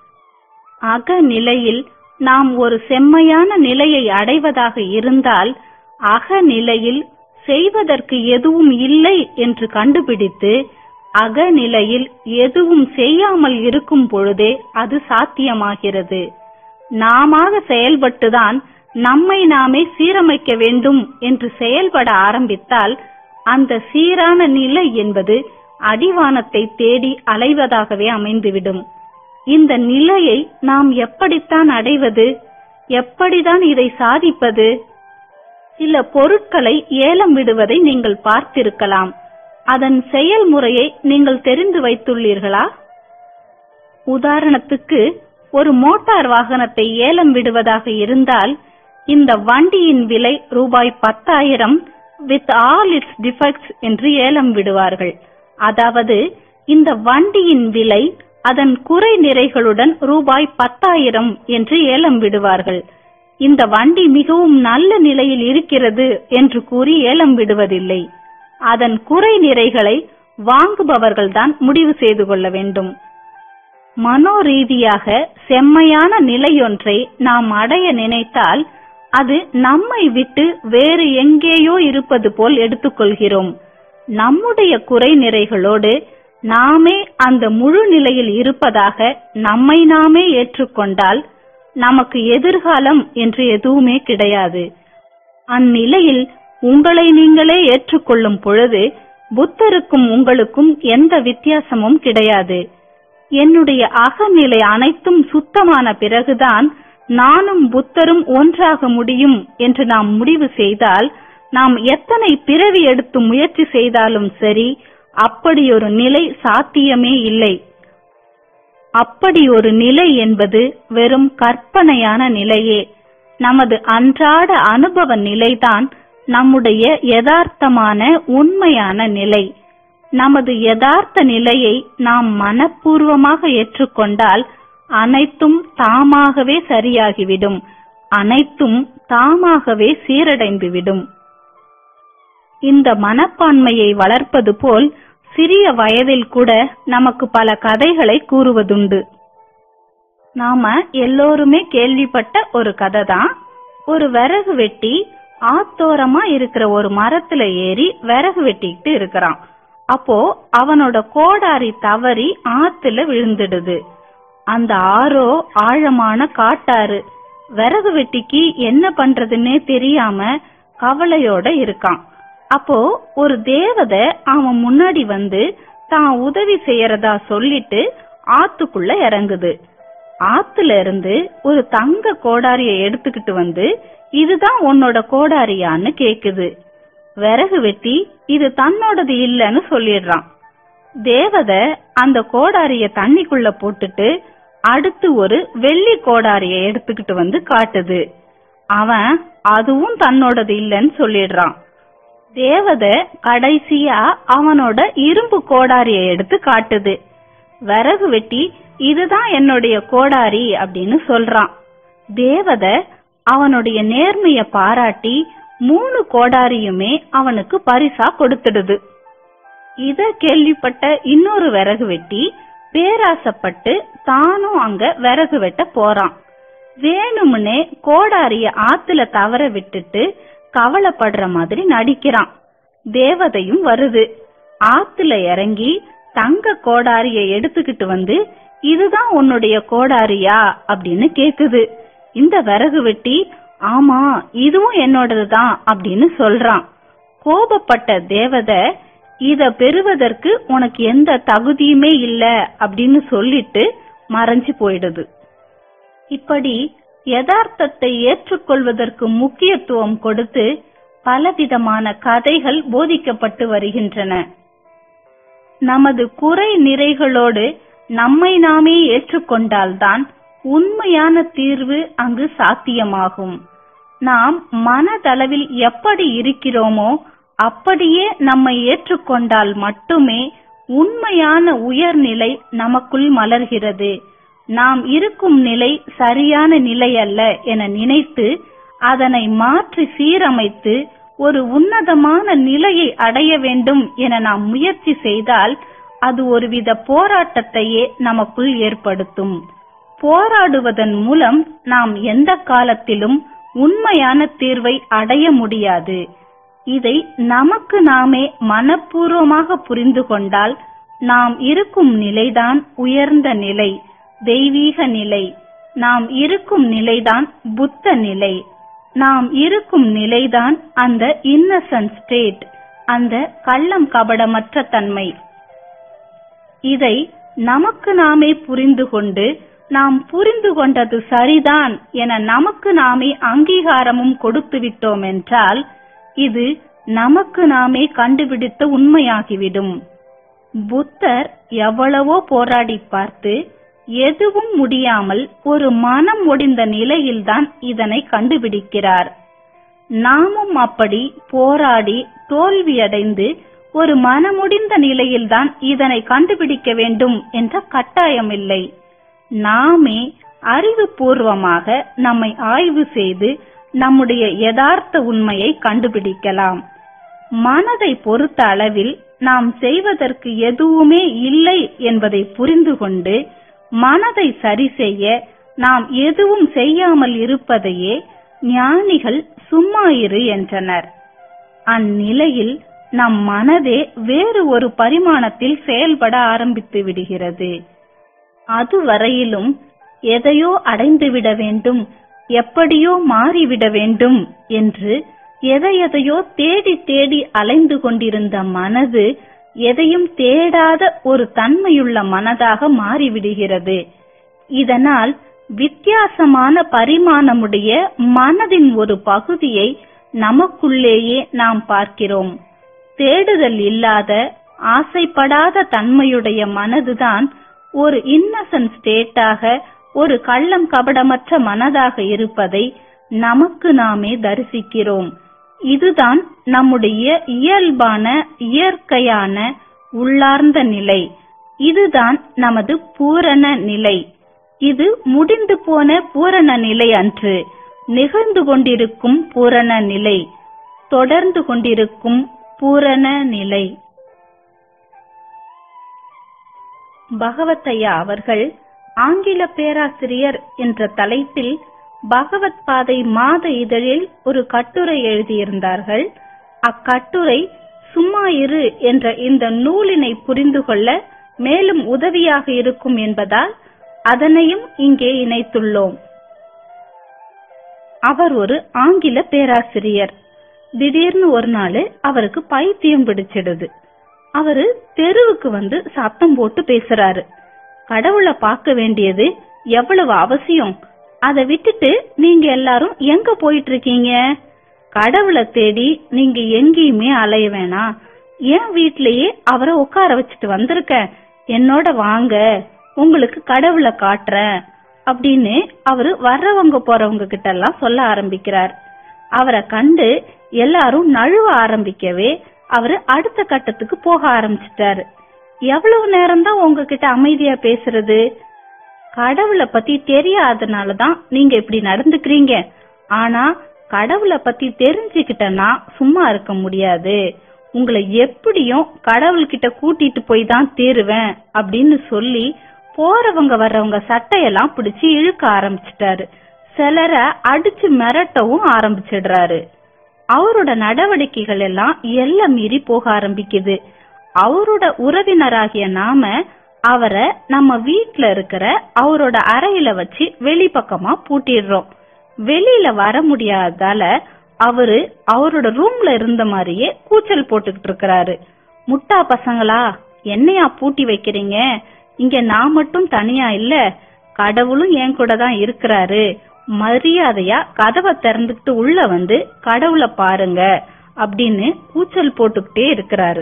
அகநிலையில் நாம் ஒரு செம்மையான நிலையை அடைவதாக இருந்தால் அகநிலையில் செய்வதற்கு எதுவும் இல்லை என்று கண்டுபிடித்து அகநிலையில் எதுவும் செய்யாமல் இருக்கும் பொழுதே அது சாத்தியமாகிறது நாம செயல்பட்டுதான் நம்மை நாமே சீரமைக்க வேண்டும் என்று செயல்பட ஆரம்பித்தால் அந்த சீரான நிலை என்பது அடிவானத்தை தேடி அலைவதாகவே அமைந்துவிடும் இந்த நிலையை நாம் எப்படித்தான் அடைவது எப்படிதான் இதை சாதிப்பது சில பொருட்களை ஏலம் விடுவதை நீங்கள் பார்த்திருக்கலாம் அதன் செயல்முறையை நீங்கள் தெரிந்து வைத்துள்ளீர்களா உதாரணத்துக்கு ஒரு மோட்டார் வாகனத்தை ஏலம் விடுவதாக இருந்தால் இந்த வண்டியின் விலை ரூபாய் பத்தாயிரம் வித் ஆல் இட்ஸ் டிஃபெக்ட்ஸ் என்று ஏலம் விடுவார்கள் அதாவது இந்த வண்டியின் விலை அதன் குறை நிறைகளுடன் ரூபாய் பத்தாயிரம் என்று ஏலம் விடுவார்கள் இந்த வண்டி மிகவும் நல்ல நிலையில் இருக்கிறது என்று கூறி ஏலம் விடுவதில்லை அதன் குறை நிறைகளை வாங்குபவர்கள்தான் முடிவு செய்து கொள்ள வேண்டும் மனோரீதியாக செம்மையான நிலையொன்றை நாம் அடைய நினைத்தால் அது நம்மை விட்டு வேறு எங்கேயோ இருப்பது போல் எடுத்துக்கொள்கிறோம் நம்முடைய குறை நிறைகளோடு நாமே அந்த முழு நிலையில் இருப்பதாக நம்மை நாமே ஏற்றுக்கொண்டால் நமக்கு எதிர்காலம் என்று எதுவுமே கிடையாது அந்நிலையில் உங்களை நீங்களே ஏற்றுக்கொள்ளும் பொழுது புத்தருக்கும் உங்களுக்கும் எந்த வித்தியாசமும் கிடையாது என்னுடைய அகநிலை அனைத்தும் சுத்தமான பிறகுதான் நானும் புத்தரும் ஒன்றாக முடியும் என்று நாம் முடிவு செய்தால் நாம் எத்தனை பிறவி எடுத்து முயற்சி செய்தாலும் சரி அப்படியொரு நிலை சாத்தியமே இல்லை அப்படி ஒரு நிலை என்பது வெறும் கற்பனையான நிலையே நமது அன்றாட அனுபவ நிலைதான் நம்முடைய யதார்த்தமான உண்மையான நிலை நமது யதார்த்த நிலையை நாம் மனப்பூர்வமாக ஏற்றுக்கொண்டால் அனைத்தும் தாமாகவே சரியாகிவிடும் அனைத்தும் தாமாகவே சீரடைந்துவிடும் இந்த மனப்பான்மையை வளர்ப்பது போல் சிறிய வயதில் கூட நமக்கு பல கதைகளை கூறுவதுண்டு நாம எல்லோருமே கேள்விப்பட்ட ஒரு கதை தான் ஒரு விறகு வெட்டி ஆத்தோரமா இருக்கிற ஒரு மரத்துல ஏறி விறகு வெட்டிக்கிட்டு இருக்கிறான் அப்போ அவனோட கோடாரி தவறி ஆத்துல விழுந்துடுது அந்த ஆறோ ஆழமான காட்டாறு விறகு வெட்டிக்கு என்ன பண்றதுன்னே தெரியாம கவலையோட இருக்கான் அப்போ ஒரு தேவதை அவன் முன்னாடி வந்து தான் உதவி செய்யறதா சொல்லிட்டு ஆத்துக்குள்ள இறங்குது ஆத்துல இருந்து ஒரு தங்க கோடாரிய எடுத்துக்கிட்டு வந்து இதுதான் உன்னோட கோடாரியான்னு கேக்குது விறகு வெட்டி இது தன்னோடது இல்லன்னு சொல்லிடுறான் தேவதை அந்த கோடாரிய தண்ணிக்குள்ள போட்டுட்டு அடுத்து ஒரு வெள்ளி கோடாரிய எடுத்துக்கிட்டு வந்து காட்டுது அவன் அதுவும் தன்னோடது இல்லைன்னு சொல்லிடுறான் தேவதை கடைசியா அவனோட இரும்பு கோடாரிய எடுத்து காட்டுது விறகு வெட்டி இதுதான் என்னுடைய கோடாரி அப்படின்னு சொல்றான் தேவதை அவனுடைய நேர்மைய பாராட்டி மூணு கோடாரியுமே அவனுக்கு பரிசா கொடுத்துடுது இத கேள்விப்பட்ட இன்னொரு விறகு வெட்டி பேராசப்பட்டு தானும் அங்க விறகு வெட்ட போறான் வேணும்னே கோடாரிய ஆத்துல தவற விட்டுட்டு கவலைப்படுற மாதிரி நடிக்கிறான் தேவதையும் வருது ஆத்துல இறங்கி தங்க கோடாரிய எடுத்துக்கிட்டு வந்து இதுதான் உன்னுடைய கோடாரியா அப்படின்னு கேக்குது இந்த விறகு வெட்டி ஆமா இதுவும் என்னோடதுதான் அப்படின்னு சொல்றான் கோபப்பட்ட தேவதை இத பெறுவதற்கு உனக்கு எந்த தகுதியுமே இல்ல அப்படின்னு சொல்லிட்டு மறைஞ்சு போயிடுது இப்படி யதார்த்தத்தை ஏற்றுக்கொள்வதற்கு முக்கியத்துவம் கொடுத்து பலவிதமான கதைகள் போதிக்கப்பட்டு வருகின்றன நமது குறை நிறைகளோடு நம்மை நாமே ஏற்றுக்கொண்டால்தான் உண்மையான தீர்வு அங்கு சாத்தியமாகும் நாம் மனதளவில் எப்படி இருக்கிறோமோ அப்படியே நம்மை ஏற்றுக்கொண்டால் மட்டுமே உண்மையான உயர்நிலை நமக்குள் மலர்கிறது நாம் இருக்கும் நிலை சரியான நிலை அல்ல என நினைத்து அதனை மாற்றி சீரமைத்து ஒரு உன்னதமான நிலையை அடைய வேண்டும் என நாம் முயற்சி செய்தால் அது ஒருவித போராட்டத்தையே நமக்குள் ஏற்படுத்தும் போராடுவதன் மூலம் நாம் எந்த காலத்திலும் உண்மையான தீர்வை அடைய முடியாது இதை நமக்கு நாமே மனப்பூர்வமாக புரிந்து கொண்டால் நாம் இருக்கும் நிலைதான் உயர்ந்த நிலை தெய்வீக நிலை நாம் இருக்கும் நிலைதான் புத்த நிலை நாம் இருக்கும் நிலைதான் அந்த இன்னசென்ட் ஸ்டேட் அந்த கள்ளம் கபடமற்ற தன்மை இதை நமக்கு நாமே புரிந்து கொண்டு நாம் புரிந்து கொண்டது சரிதான் என நமக்கு நாமே அங்கீகாரமும் கொடுத்து விட்டோம் என்றால் இது நமக்கு நாமே கண்டுபிடித்த உண்மையாகிவிடும் புத்தர் எவ்வளவோ போராடி பார்த்து எதுவும் முடியாமல் ஒரு மனம் ஒடிந்த நிலையில்தான் இதனை கண்டுபிடிக்கிறார் நாமும் அப்படி போராடி தோல்வியடைந்து ஒரு மனமுடிந்த நிலையில்தான் இதனை கண்டுபிடிக்க வேண்டும் என்ற கட்டாயமில்லை நாமே அறிவுபூர்வமாக நம்மை ஆய்வு செய்து நம்முடைய யதார்த்த உண்மையை கண்டுபிடிக்கலாம் மனதை பொறுத்த அளவில் நாம் செய்வதற்கு எதுவுமே இல்லை என்பதை புரிந்து கொண்டு மனதை சரி செய்ய நாம் எதுவும் செய்யாமல் இருப்பதையே ஞானிகள் சும்மா இரு என்றனர் அந்நிலையில் நம் மனதே வேறு ஒரு பரிமாணத்தில் செயல்பட ஆரம்பித்து விடுகிறது அதுவரையிலும் எதையோ அடைந்துவிட வேண்டும் எப்படியோ மாறிவிட வேண்டும் என்று எதையெதையோ தேடி தேடி அலைந்து கொண்டிருந்த மனது எதையும் தேடாத ஒரு தன்மையுள்ள மனதாக மாறிவிடுகிறது இதனால் வித்தியாசமான பரிமாணமுடைய மனதின் ஒரு பகுதியை நமக்குள்ளேயே நாம் பார்க்கிறோம் தேடுதல் இல்லாத ஆசைப்படாத தன்மையுடைய மனதுதான் ஒரு இன்னசென்ட் ஸ்டேட்டாக ஒரு கள்ளம் கபடமற்ற மனதாக இருப்பதை நமக்கு நாமே தரிசிக்கிறோம் இதுதான் நம்முடைய இயல்பான இயற்கையான உள்ளார்ந்த நிலை இதுதான் நமது பூரண நிலை இது முடிந்து போன பூரண நிலை அன்று நிகழ்ந்து கொண்டிருக்கும் பூரண நிலை தொடர்ந்து கொண்டிருக்கும் பூரண நிலை பகவத்தையா அவர்கள் ஆங்கில பேராசிரியர் என்ற தலைப்பில் பகவத் பாதை மாத இதழில் ஒரு கட்டுரை எழுதியிருந்தார்கள் அக்கட்டுரை சும்மா இரு என்ற இந்த நூலினை புரிந்து கொள்ள மேலும் உதவியாக இருக்கும் என்பதால் அதனையும் இங்கே இணைத்துள்ளோம் அவர் ஒரு ஆங்கில பேராசிரியர் திடீர்னு ஒரு நாள் அவருக்கு பைத்தியம் பிடிச்சிடுது அவரு தெருவுக்கு வந்து சத்தம் போட்டு பேசுறாரு கடவுளை பார்க்க வேண்டியது எவ்வளவு அவசியம் அதை விட்டுட்டு நீங்க எல்லாரும் எங்க போயிட்டு இருக்கீங்க கடவுளை தேடி நீங்க எங்கேயுமே அலைய வேணாம் என் வீட்லயே அவரை உட்கார வச்சுட்டு வந்திருக்க என்னோட வாங்க உங்களுக்கு கடவுளை காட்டுறேன் அப்படின்னு அவரு வர்றவங்க போறவங்க கிட்ட எல்லாம் சொல்ல ஆரம்பிக்கிறார் அவரை கண்டு எல்லாரும் நழுவ ஆரம்பிக்கவே அவரு அடுத்த கட்டத்துக்கு போக ஆரம்பிச்சிட்டாரு எவ்வளவு நேரம் தான் உங்ககிட்ட அமைதியா பேசுறது கடவுளை பத்தி தெரியாதனாலதான் நீங்க இப்படி நடந்துக்கிறீங்க ஆனா கடவுளை பத்தி தெரிஞ்சுக்கிட்டனா சும்மா இருக்க முடியாது உங்களை எப்படியும் கடவுள்கிட்ட கூட்டிட்டு போய் தான் தீருவேன் அப்படின்னு சொல்லி போறவங்க வர்றவங்க சட்டையெல்லாம் பிடிச்சு இழுக்க ஆரம்பிச்சிட்டாரு சிலரை அடிச்சு மிரட்டவும் ஆரம்பிச்சிடுறாரு அவரோட நடவடிக்கைகள் எல்லாம் எல்லாம் மீறி போக ஆரம்பிக்குது அவரோட உறவினராகிய நாம அவரை நம்ம வீட்ல இருக்கிற அவரோட அறையில வச்சு வெளிப்பக்கமா பூட்டிடுறோம் வெளியில வர முடியாதால அவரு அவரோட ரூம்ல இருந்த மாதிரியே கூச்சல் போட்டுக்கிட்டு இருக்கிறாரு முட்டா பசங்களா என்னையா பூட்டி வைக்கிறீங்க இங்க நான் மட்டும் தனியா இல்ல கடவுளும் என் கூட தான் இருக்கிறாரு மரியாதையா கதவை திறந்துக்கிட்டு உள்ள வந்து கடவுளை பாருங்க அப்படின்னு கூச்சல் போட்டுக்கிட்டே இருக்கிறாரு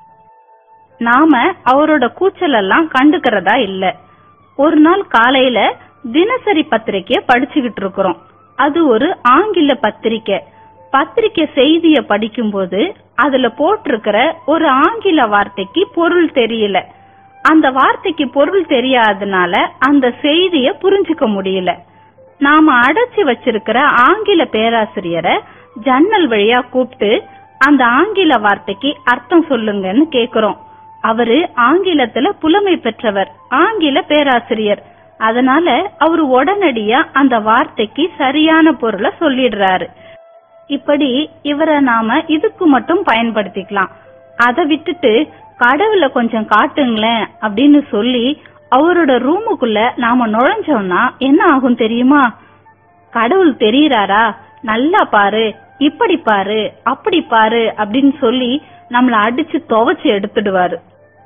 நாம அவரோட கூச்சல் எல்லாம் கண்டுக்கிறதா இல்ல ஒரு நாள் காலையில தினசரி பத்திரிக்கைய படிச்சுக்கிட்டு இருக்கிறோம் அது ஒரு ஆங்கில பத்திரிக்கை பத்திரிக்கை செய்திய படிக்கும்போது அதுல போட்டிருக்கிற ஒரு ஆங்கில வார்த்தைக்கு பொருள் தெரியல அந்த வார்த்தைக்கு பொருள் தெரியாதனால அந்த செய்திய புரிஞ்சுக்க முடியல நாம அடைச்சு வச்சிருக்கிற ஆங்கில பேராசிரியரை ஜன்னல் வழியா கூப்பிட்டு அந்த ஆங்கில வார்த்தைக்கு அர்த்தம் சொல்லுங்கன்னு கேக்குறோம் அவரு ஆங்கிலத்துல புலமை பெற்றவர் ஆங்கில பேராசிரியர் அதனால அவரு உடனடியா அந்த வார்த்தைக்கு சரியான பொருளை சொல்லிடுறாரு இப்படி இவரை நாம இதுக்கு மட்டும் பயன்படுத்திக்கலாம் அதை விட்டுட்டு கடவுளை கொஞ்சம் காட்டுங்களேன் அப்படின்னு சொல்லி அவரோட ரூமுக்குள்ள நாம நுழைஞ்சோம்னா என்ன ஆகும் தெரியுமா கடவுள் தெரியறாரா நல்லா பாரு இப்படி பாரு அப்படி பாரு அப்படின்னு சொல்லி நம்மள அடிச்சு துவைச்சு எடுத்துடுவாரு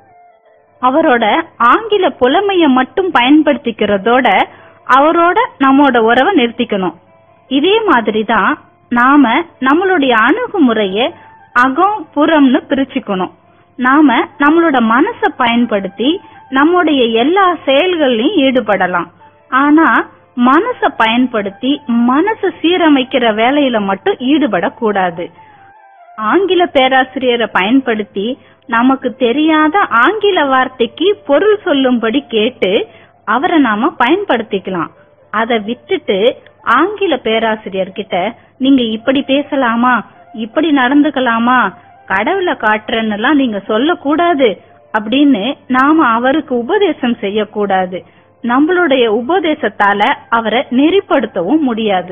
அவரோட ஆங்கில புலமைய மட்டும் பயன்படுத்திக்கிறதோட அவரோட நம்மோட உறவை நிறுத்திக்கணும் இதே மாதிரிதான் நாம நம்மளுடைய அணுகுமுறைய அகம் புறம்னு பிரிச்சுக்கணும் நாம நம்மளோட மனச பயன்படுத்தி நம்முடைய எல்லா செயல்கள்லயும் ஈடுபடலாம் ஆனா மனச பயன்படுத்தி மனச சீரமைக்கிற வேலையில மட்டும் ஈடுபடக்கூடாது ஆங்கில பேராசிரியரை பயன்படுத்தி நமக்கு தெரியாத ஆங்கில வார்த்தைக்கு பொருள் சொல்லும்படி கேட்டு அவரை நாம பயன்படுத்திக்கலாம் அதை விட்டுட்டு ஆங்கில பேராசிரியர் கிட்ட நீங்க இப்படி பேசலாமா இப்படி நடந்துக்கலாமா கடவுளை காட்டுறேன்னுலாம் நீங்க சொல்லக்கூடாது அப்படின்னு நாம அவருக்கு உபதேசம் செய்யக்கூடாது நம்மளுடைய உபதேசத்தால அவரை நெறிப்படுத்தவும் முடியாது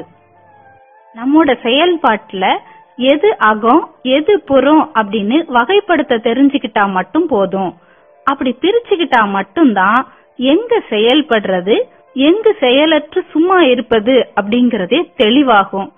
நம்மோட செயல்பாட்டுல எது அகம் எது புறம் அப்படின்னு வகைப்படுத்த தெரிஞ்சுக்கிட்டா மட்டும் போதும் அப்படி பிரிச்சுக்கிட்டா மட்டும்தான் எங்க செயல்படுறது எங்கு செயலற்று சும்மா இருப்பது அப்படிங்கறதே தெளிவாகும்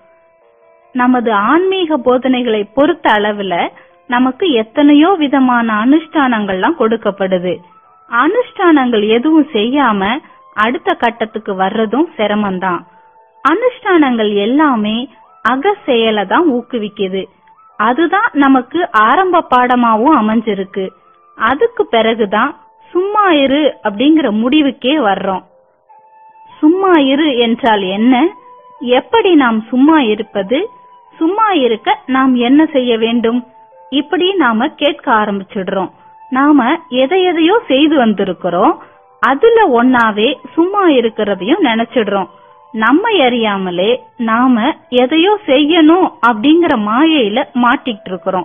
நமது ஆன்மீக போதனைகளை பொறுத்த அளவுல நமக்கு எத்தனையோ விதமான அனுஷ்டானங்கள்லாம் கொடுக்கப்படுது அனுஷ்டானங்கள் எதுவும் செய்யாம அடுத்த கட்டத்துக்கு வர்றதும் சிரமம்தான் அனுஷ்டானங்கள் எல்லாமே அக செயலை தான் ஊக்குவிக்குது அதுதான் நமக்கு ஆரம்ப பாடமாவும் அமைஞ்சிருக்கு அதுக்கு பிறகுதான் சும்மா இரு அப்படிங்கிற முடிவுக்கே வர்றோம் சும்மா இரு என்றால் என்ன எப்படி நாம் சும்மா இருப்பது சும்மா இருக்க நாம் என்ன செய்ய வேண்டும் இப்படி நாம கேட்க ஆரம்பிச்சிடுறோம் நாம எதை எதையோ செய்து வந்திருக்கிறோம் அதுல ஒன்னாவே சும்மா இருக்கிறதையும் நினைச்சிடுறோம் நம்ம அறியாமலே நாம எதையோ செய்யணும் அப்படிங்கிற மாயையில மாட்டிட்டு இருக்கிறோம்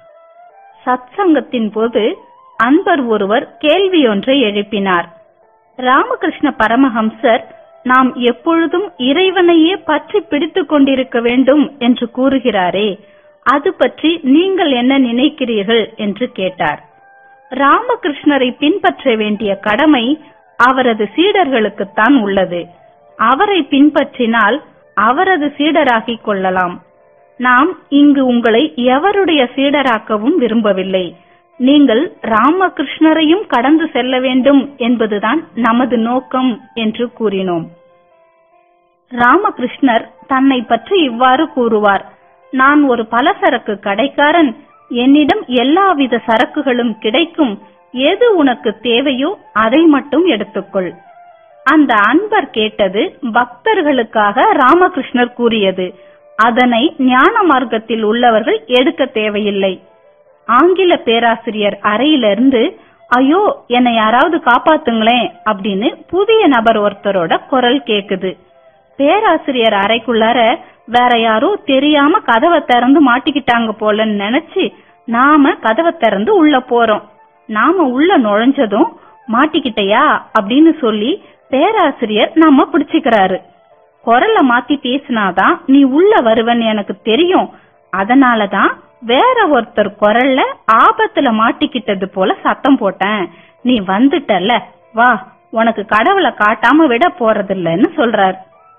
சத்சங்கத்தின் போது அன்பர் ஒருவர் கேள்வி ஒன்றை எழுப்பினார் ராமகிருஷ்ண பரமஹம்சர் நாம் எப்பொழுதும் இறைவனையே பற்றி பிடித்துக் கொண்டிருக்க வேண்டும் என்று கூறுகிறாரே அது பற்றி நீங்கள் என்ன நினைக்கிறீர்கள் என்று கேட்டார் ராமகிருஷ்ணரை பின்பற்ற வேண்டிய கடமை அவரது சீடர்களுக்குத்தான் உள்ளது அவரை பின்பற்றினால் அவரது சீடராகிக் கொள்ளலாம் நாம் இங்கு உங்களை எவருடைய சீடராக்கவும் விரும்பவில்லை நீங்கள் ராமகிருஷ்ணரையும் கடந்து செல்ல வேண்டும் என்பதுதான் நமது நோக்கம் என்று கூறினோம் ராமகிருஷ்ணர் தன்னை பற்றி இவ்வாறு கூறுவார் நான் ஒரு பலசரக்கு கடைக்காரன் என்னிடம் எல்லாவித சரக்குகளும் கிடைக்கும் எது உனக்கு தேவையோ அதை மட்டும் எடுத்துக்கொள் அந்த அன்பர் கேட்டது பக்தர்களுக்காக ராமகிருஷ்ணர் கூறியது அதனை ஞான மார்க்கத்தில் உள்ளவர்கள் எடுக்க தேவையில்லை ஆங்கில பேராசிரியர் அறையிலிருந்து ஐயோ என்னை யாராவது காப்பாத்துங்களேன் அப்படின்னு புதிய நபர் ஒருத்தரோட குரல் கேக்குது பேராசிரியர் அறைக்குள்ளார வேற யாரோ தெரியாம கதவை திறந்து மாட்டிக்கிட்டாங்க போலன்னு நினைச்சு நாம கதவை திறந்து உள்ள போறோம் நாம உள்ள நுழைஞ்சதும் மாட்டிக்கிட்டயா அப்படின்னு சொல்லி பேராசிரியர் நம்ம பிடிச்சுக்கிறாரு குரலை மாத்தி பேசினாதான் நீ உள்ள வருவன்னு எனக்கு தெரியும் அதனாலதான் வேற ஒருத்தர் குரல்ல ஆபத்துல மாட்டிக்கிட்டது போல சத்தம் போட்டேன் நீ வந்துட்டல்ல வா உனக்கு கடவுளை காட்டாம விட போறதில்லன்னு சொல்றார்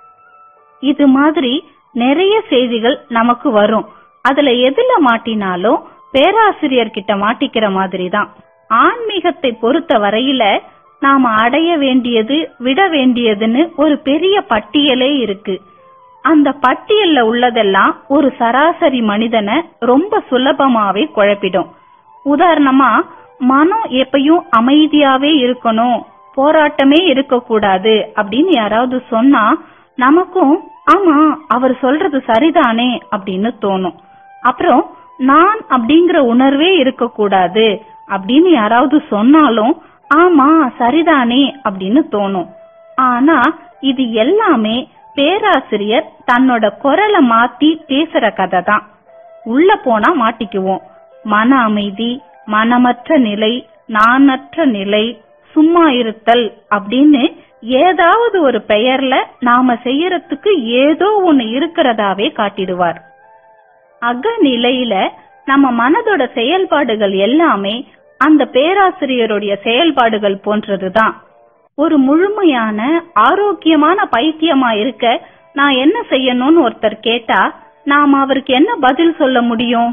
இது மாதிரி நிறைய செய்திகள் நமக்கு வரும் அதுல எதுல மாட்டினாலும் பேராசிரியர் கிட்ட மாட்டிக்கிற மாதிரி தான் ஆன்மீகத்தை பொறுத்த வரையில நாம அடைய வேண்டியது விட வேண்டியதுன்னு ஒரு பெரிய பட்டியலே இருக்கு அந்த பட்டியல்ல உள்ளதெல்லாம் ஒரு சராசரி மனிதனை ரொம்ப சுலபமாவே குழப்பிடும் உதாரணமா மனம் எப்பயும் அமைதியாவே இருக்கணும் போராட்டமே இருக்கக்கூடாது அப்படின்னு யாராவது சொன்னா நமக்கும் ஆமா அவர் சொல்றது சரிதானே அப்படின்னு தோணும் அப்புறம் நான் அப்படிங்கிற உணர்வே இருக்கக்கூடாது அப்படின்னு யாராவது சொன்னாலும் ஆமா சரிதானே அப்படின்னு தோணும் ஆனா இது எல்லாமே பேராசிரியர் தன்னோட குரலை மாத்தி பேசுற கதை தான் உள்ள போனா மாட்டிக்குவோம் மன அமைதி மனமற்ற நிலை நானற்ற நிலை சும்மா இருத்தல் அப்படின்னு ஏதாவது ஒரு பெயர்ல நாம செய்யறதுக்கு ஏதோ ஒண்ணு இருக்கிறதாவே காட்டிடுவார் அக நிலையில நம்ம மனதோட செயல்பாடுகள் எல்லாமே அந்த பேராசிரியருடைய செயல்பாடுகள் போன்றதுதான் ஒரு முழுமையான ஆரோக்கியமான பைத்தியமா இருக்க நான் என்ன செய்யணும்னு ஒருத்தர் கேட்டா நாம அவருக்கு என்ன பதில் சொல்ல முடியும்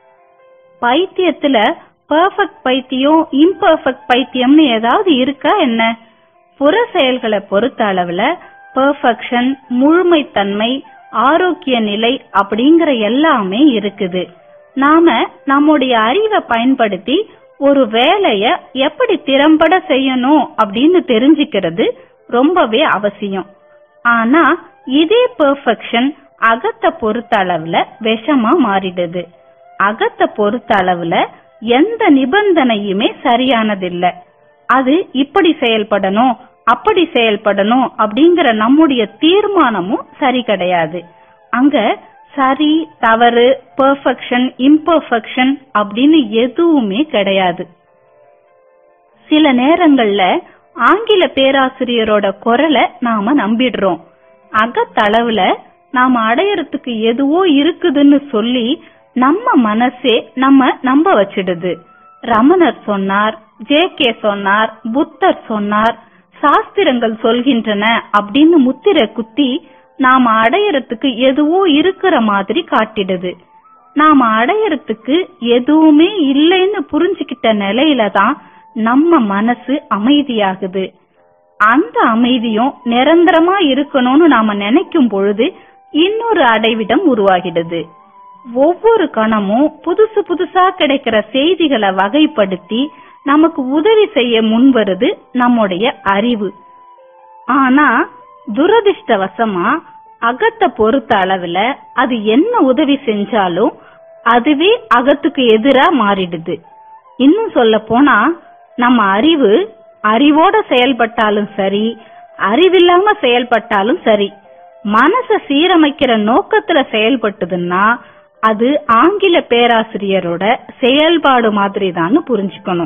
பைத்தியத்துல பெர்ஃபெக்ட் பைத்தியம் இம்பர்ஃபெக்ட் பைத்தியம்னு ஏதாவது இருக்கா என்ன புற செயல்களை பொறுத்த அளவுல பெர்ஃபெக்ஷன் முழுமைத்தன்மை ஆரோக்கிய நிலை அப்படிங்கிற எல்லாமே இருக்குது நாம நம்முடைய அறிவை பயன்படுத்தி ஒரு வேலைய எப்படி திறம்பட செய்யணும் அப்படின்னு தெரிஞ்சுக்கிறது ரொம்பவே அவசியம் ஆனா இதே பெர்ஃபெக்ஷன் அகத்தை பொறுத்த அளவுல விஷமா மாறிடுது அகத்தை பொறுத்த அளவுல எந்த நிபந்தனையுமே சரியானதில்ல அது இப்படி செயல்படணும் அப்படி செயல்படணும் அப்படிங்கிற நம்முடைய தீர்மானமும் சரி கிடையாது அங்க சரி தவறு பெர்ஃபெக்ஷன் இம்பர்ஃபெக்ஷன் அப்படின்னு எதுவுமே கிடையாது சில நேரங்கள்ல ஆங்கில பேராசிரியரோட குரலை நாம நம்பிடுறோம் அகத்தளவுல நாம அடையறதுக்கு எதுவோ இருக்குதுன்னு சொல்லி நம்ம மனசே நம்ம நம்ப வச்சிடுது ரமணர் சொன்னார் ஜே கே சொன்னார் புத்தர் சொன்னார் சாஸ்திரங்கள் சொல்கின்றன அப்படின்னு முத்திரை குத்தி நாம அடையறதுக்கு எதுவோ இருக்கிற மாதிரி காட்டிடுது நாம அடையறதுக்கு எதுவுமே இல்லைன்னு புரிஞ்சுக்கிட்ட நிலையில தான் நம்ம மனசு அமைதியாகுது அந்த அமைதியும் நிரந்தரமா இருக்கணும்னு நாம நினைக்கும் பொழுது இன்னொரு அடைவிடம் உருவாகிடுது ஒவ்வொரு கணமும் புதுசு புதுசா கிடைக்கிற செய்திகளை வகைப்படுத்தி நமக்கு உதவி செய்ய முன்வருது நம்முடைய அறிவு ஆனா துரதிர்ஷ்டவசமா அகத்தை பொறுத்த அளவுல அது என்ன உதவி செஞ்சாலும் அதுவே அகத்துக்கு எதிரா மாறிடுது இன்னும் சொல்ல போனா நம்ம அறிவு அறிவோட செயல்பட்டாலும் சரி அறிவில்லாம செயல்பட்டாலும் சரி மனச சீரமைக்கிற நோக்கத்துல செயல்பட்டதுன்னா அது ஆங்கில பேராசிரியரோட செயல்பாடு மாதிரி தான் புரிஞ்சுக்கணும்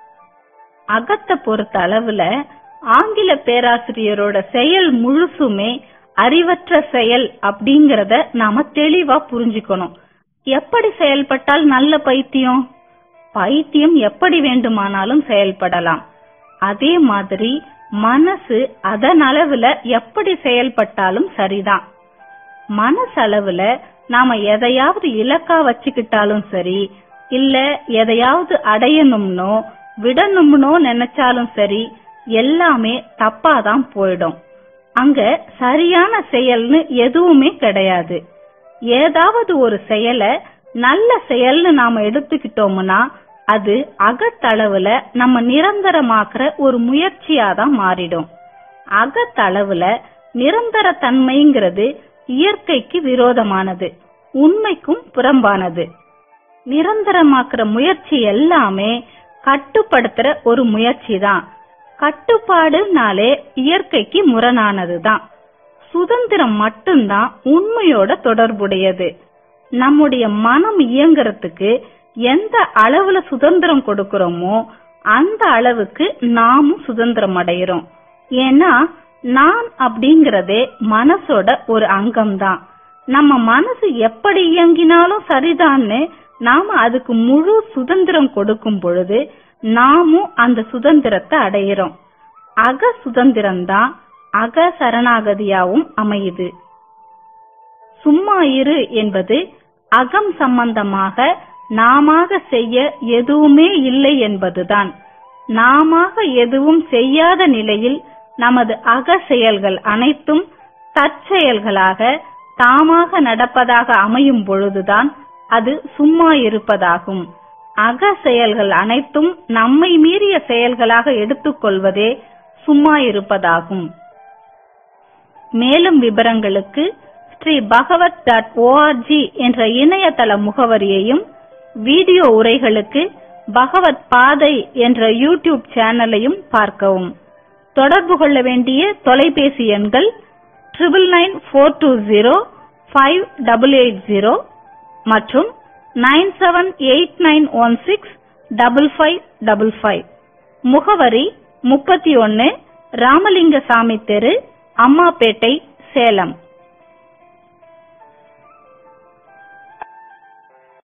அகத்தை பொறுத்த அளவுல ஆங்கில பேராசிரியரோட செயல் முழுசுமே அறிவற்ற செயல் அப்படிங்கறத நாம தெளிவா புரிஞ்சுக்கணும் எப்படி செயல்பட்டால் நல்ல பைத்தியம் பைத்தியம் எப்படி வேண்டுமானாலும் செயல்படலாம் அதே மாதிரி மனசு அதன் அளவுல எப்படி செயல்பட்டாலும் சரிதான் மனசளவுல நாம எதையாவது இலக்கா வச்சுக்கிட்டாலும் சரி இல்ல எதையாவது அடையணும்னோ விடணும்னோ நினைச்சாலும் சரி எல்லாமே தப்பாதான் போயிடும் அங்க சரியான செயல்னு எதுவுமே கிடையாது ஏதாவது ஒரு செயலை நல்ல செயல்னு நாம எடுத்துக்கிட்டோம்னா அது அகத்தளவுல நம்ம நிரந்தரமாக்குற ஒரு முயற்சியாதான் மாறிடும் அகத்தளவுல நிரந்தர தன்மைங்கிறது இயற்கைக்கு விரோதமானது உண்மைக்கும் புறம்பானது நிரந்தரமாக்குற முயற்சி எல்லாமே கட்டுப்படுத்துற ஒரு முயற்சி தான் கட்டுப்பாடுனாலே இயற்கைக்கு முரணானதுதான் சுதந்திரம் மட்டும்தான் உண்மையோட தொடர்புடையது நம்முடைய மனம் இயங்குறதுக்கு எந்த அளவுல சுதந்திரம் கொடுக்கிறோமோ அந்த அளவுக்கு நாமும் சுதந்திரம் அடைகிறோம் ஏன்னா நான் அப்படிங்கறதே மனசோட ஒரு அங்கம்தான் நம்ம மனசு எப்படி இயங்கினாலும் சரிதான்னு நாம அதுக்கு முழு சுதந்திரம் கொடுக்கும் பொழுது நாமும் அந்த சுதந்திரத்தை அடையிறோம் அக சுதந்திரம் தான் அக சரணாகதியாவும் அமையுது சும்மா இரு என்பது அகம் சம்பந்தமாக நாமாக செய்ய எதுவுமே இல்லை என்பதுதான் நாமாக எதுவும் செய்யாத நிலையில் நமது அக செயல்கள் அனைத்தும் தற்செயல்களாக தாமாக நடப்பதாக அமையும் பொழுதுதான் அது சும்மா இருப்பதாகும் அக செயல்கள் அனைத்தும் நம்மை மீறிய செயல்களாக எடுத்துக்கொள்வதே சும்மா இருப்பதாகும் மேலும் விவரங்களுக்கு ஸ்ரீ பகவத் டாட் ஓஆர்ஜி என்ற இணையதள முகவரியையும் வீடியோ உரைகளுக்கு பகவத் பாதை என்ற யூடியூப் சேனலையும் பார்க்கவும் தொடர்பு கொள்ள வேண்டிய தொலைபேசி எண்கள் triple nine four two zero five double eight zero மற்றும் nine seven eight nine one six double five double five முகவரி முப்பத்தி ஒன்னு ராமலிங்க சாமி தெரு அம்மாப்பேட்டை சேலம்